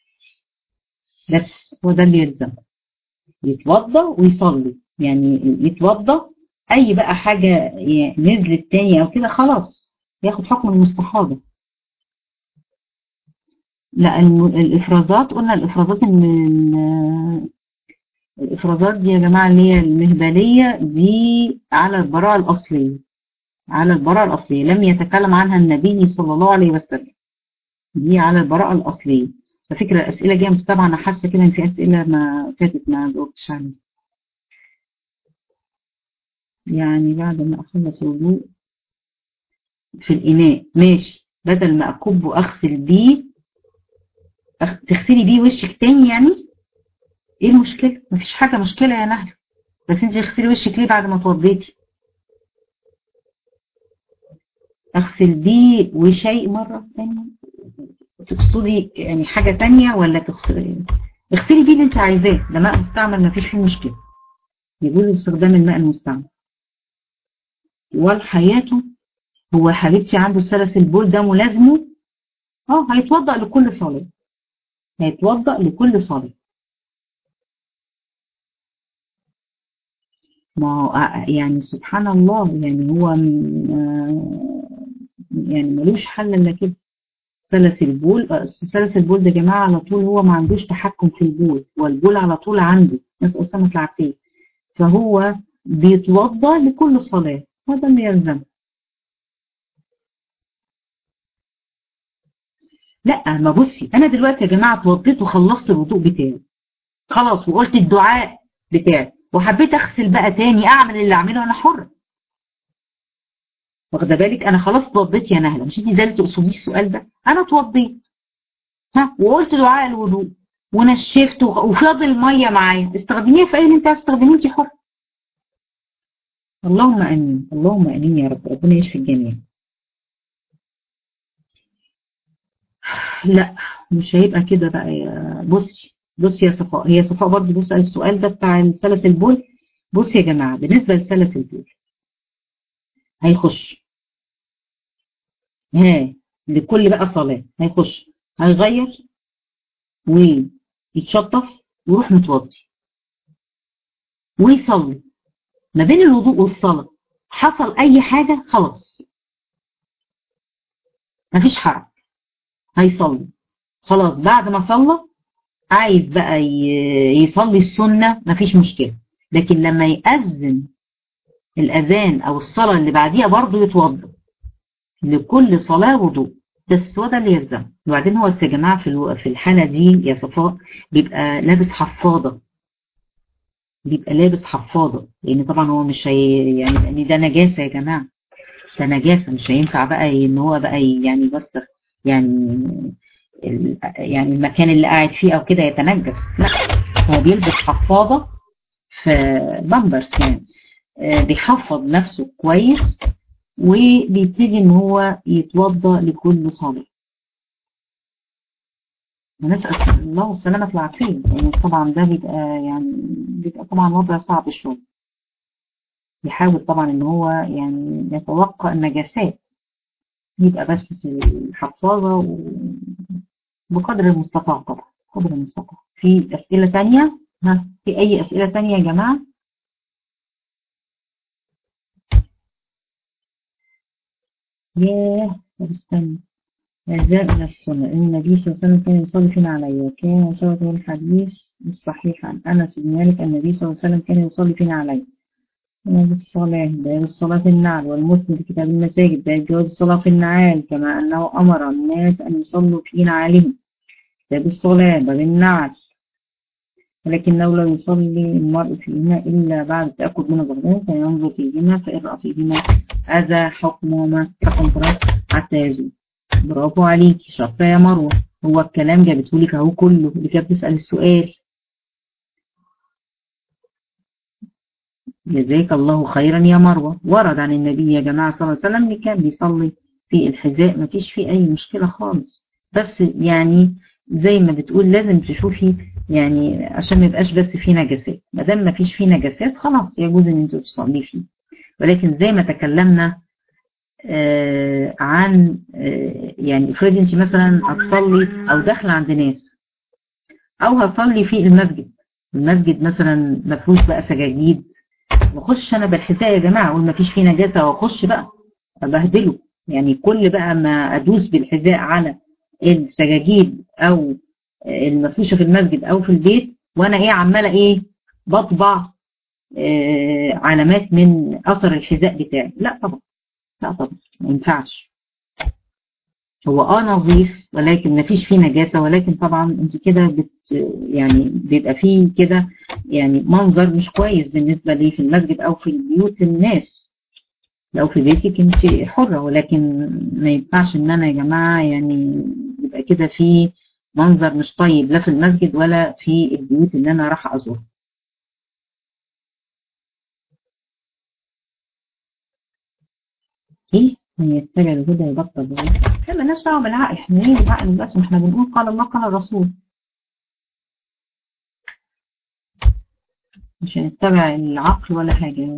بس هو ده اللي يلزم يتوضى ويصلي يعني يتوضى أي بقى حاجة نزلت تاني أو كده خلاص ياخد حكم المستحاضة لا الإفرازات قلنا الإفرازات إن الإفرازات دي يا جماعة اللي هي المهبلية دي على البراءة الأصلية على البراءة الأصلية لم يتكلم عنها النبي صلى الله عليه وسلم دي على البراءة الأصلية على فكرة الأسئلة جاية متابعة أنا حاسة كده إن في أسئلة ما فاتت ما جاوبتش عنها يعني بعد ما أخلص الوضوء في الإناء ماشي بدل ما أكب وأغسل بيه أخ... تغسلي بيه وشك تاني يعني إيه المشكلة؟ مفيش حاجة مشكلة يا نهل بس أنت تغسلي وشك ليه بعد ما اتوضيتي؟ أغسل بيه وشيء مرة ثانية تقصدي يعني حاجة تانية ولا تغسلي اغسلي بيه اللي انت عايزاه ده ماء مستعمل ما فيش فيه مشكلة يجوز استخدام الماء المستعمل والحياته هو حبيبتي عنده سلس البول ده ملازمه اه هيتوضأ لكل صلاة هيتوضأ لكل صلاة ما هو يعني سبحان الله يعني هو يعني ملوش حل الا كده سلس البول سلس البول ده يا جماعه على طول هو ما عندوش تحكم في البول والبول على طول عنده نسال سمك العافيه فهو بيتوضا لكل صلاه هذا اللي يلزم لا ما بصي انا دلوقتي يا جماعه اتوضيت وخلصت الوضوء بتاعي خلاص وقلت الدعاء بتاعي وحبيت اغسل بقى تاني اعمل اللي اعمله انا حره واخده بالك انا خلاص اتوضيت يا نهله مش انت ده اللي تقصديه السؤال ده انا اتوضيت ها وقلت دعاء الوضوء ونشفت وفاضل ميه معايا استخدميها في اي اللي انت عايز تستخدميه انت حر اللهم امين اللهم امين يا رب ربنا يشفي الجميع لا مش هيبقى كده بقى يا بصي بصي يا صفاء هي صفاء برضه بص السؤال ده بتاع سلس البول بصي يا جماعه بالنسبه لسلس البول هيخش ها لكل بقى صلاة هيخش هيغير ويتشطف ويروح متوضي ويصلي ما بين الوضوء والصلاة حصل أي حاجة خلاص مفيش حرج هيصلي خلاص بعد ما صلى عايز بقى يصلي السنة مفيش مشكلة لكن لما يأذن الأذان أو الصلاة اللي بعديها برضه يتوضا لكل صلاة وضوء بس هو ده اللي يلزم وبعدين هو يا جماعة في في الحالة دي يا صفاء بيبقى لابس حفاضة بيبقى لابس حفاضة لأن طبعا هو مش هي يعني لأن ده نجاسة يا جماعة ده نجاسة مش هينفع بقى إن هو بقى يعني بس يعني يعني المكان اللي قاعد فيه أو كده يتنجس لا هو بيلبس حفاضة في بامبرز يعني بيحفظ نفسه كويس وبيبتدي ان هو يتوضا لكل صلاه ونسال الله السلامه والعافيه يعني طبعا ده بيبقى يعني بيبقى طبعا وضع صعب شويه يحاول طبعا ان هو يعني يتوقع النجاسات يبقى بس في الحفاظه بقدر المستطاع طبعا قدر المستطاع في اسئله ثانيه ها في اي اسئله ثانيه يا جماعه ياه طب استنى أجزاء من السنة إن النبي صلى الله عليه وسلم كان يصلي فينا علي وكان شرطه الحديث الصحيح عن أنس بن مالك النبي صلى الله عليه وسلم كان يصلي فينا علي باب الصلاة باب الصلاة في النعل والمسلم في كتاب المساجد باب جواز الصلاة في النعال كما أنه أمر الناس أن يصلوا في نعالهم باب الصلاة باب النعل ولكنه لا يصلي المرء فيهما إلا بعد التأكد من الظهرين فينظر فيهما فإن رأى فيهما أذى حكمهما حكم فرات حتى يزول برافو عليكي شاطرة يا مروة هو الكلام جابته لك اهو كله اللي كانت بتسأل السؤال جزاك الله خيرا يا مروة ورد عن النبي يا جماعة صلى الله عليه وسلم اللي كان بيصلي في الحذاء ما فيش فيه أي مشكلة خالص بس يعني زي ما بتقول لازم تشوفي يعني عشان ما يبقاش بس فيه نجاسات ما دام ما فيش فيه نجاسات خلاص يجوز ان انتوا تصلي فيه ولكن زي ما تكلمنا آه عن آه يعني افرضي انت مثلا هتصلي او داخله عند ناس او هصلي في المسجد المسجد مثلا ما فيهوش بقى سجاجيد واخش انا بالحذاء يا جماعه اقول ما فيش فيه نجاسه واخش بقى ابهدله يعني كل بقى ما ادوس بالحذاء على السجاجيد او المفروشه في المسجد او في البيت وانا ايه عماله ايه بطبع آه علامات من اثر الحذاء بتاعي لا طبعا لا طبعا ما ينفعش هو اه نظيف ولكن ما فيش فيه نجاسه ولكن طبعا انت كده بت يعني بيبقى فيه كده يعني منظر مش كويس بالنسبه لي في المسجد او في بيوت الناس لو في بيتك انت حره ولكن ما ينفعش ان انا يا جماعه يعني يبقى كده في منظر مش طيب لا في المسجد ولا في البيوت اللي انا راح ازورها ايه من يتبع الهدى يبطل لا مالناش دعوه بالعقل احنا ليه العقل بس احنا بنقول قال الله قال الرسول مش هنتبع العقل ولا حاجه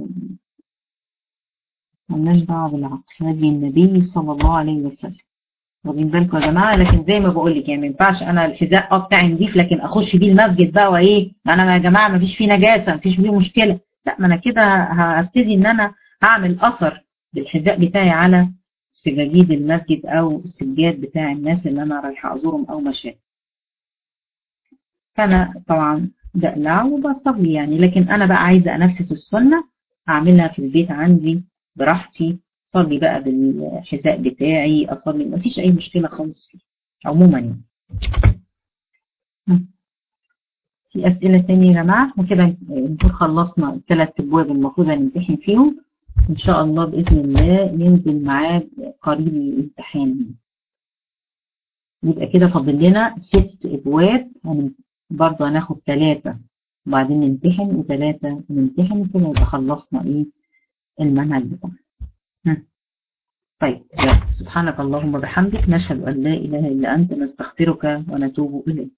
مالناش دعوه بالعقل هدي النبي صلى الله عليه وسلم واخدين بالكم يا جماعه لكن زي ما بقول لك يعني ما ينفعش انا الحذاء اه بتاعي نضيف لكن اخش بيه المسجد بقى وايه ما انا يا جماعه ما فيش فيه نجاسه ما فيش فيه مشكله لا ما انا كده هبتدي ان انا هعمل اثر بالحذاء بتاعي على سجاجيد المسجد او السجاد بتاع الناس اللي انا رايحه ازورهم او مشاهد فانا طبعا بقلع وبصلي يعني لكن انا بقى عايزه انفذ السنه اعملها في البيت عندي براحتي اصلي بقى بالحذاء بتاعي اصلي ما فيش اي مشكله خالص فيه عموما يعني في اسئله تانية يا جماعه وكده نكون خلصنا الثلاث ابواب المفروض نمتحن فيهم ان شاء الله باذن الله ينزل معاد قريب الامتحان يبقى كده فاضل لنا ست ابواب برضه هناخد ثلاثه وبعدين نمتحن وثلاثه نمتحن وكده يبقى خلصنا ايه المنهج بتاعنا طيب سبحانك اللهم وبحمدك نشهد أن لا إله إلا أنت نستغفرك ونتوب إليك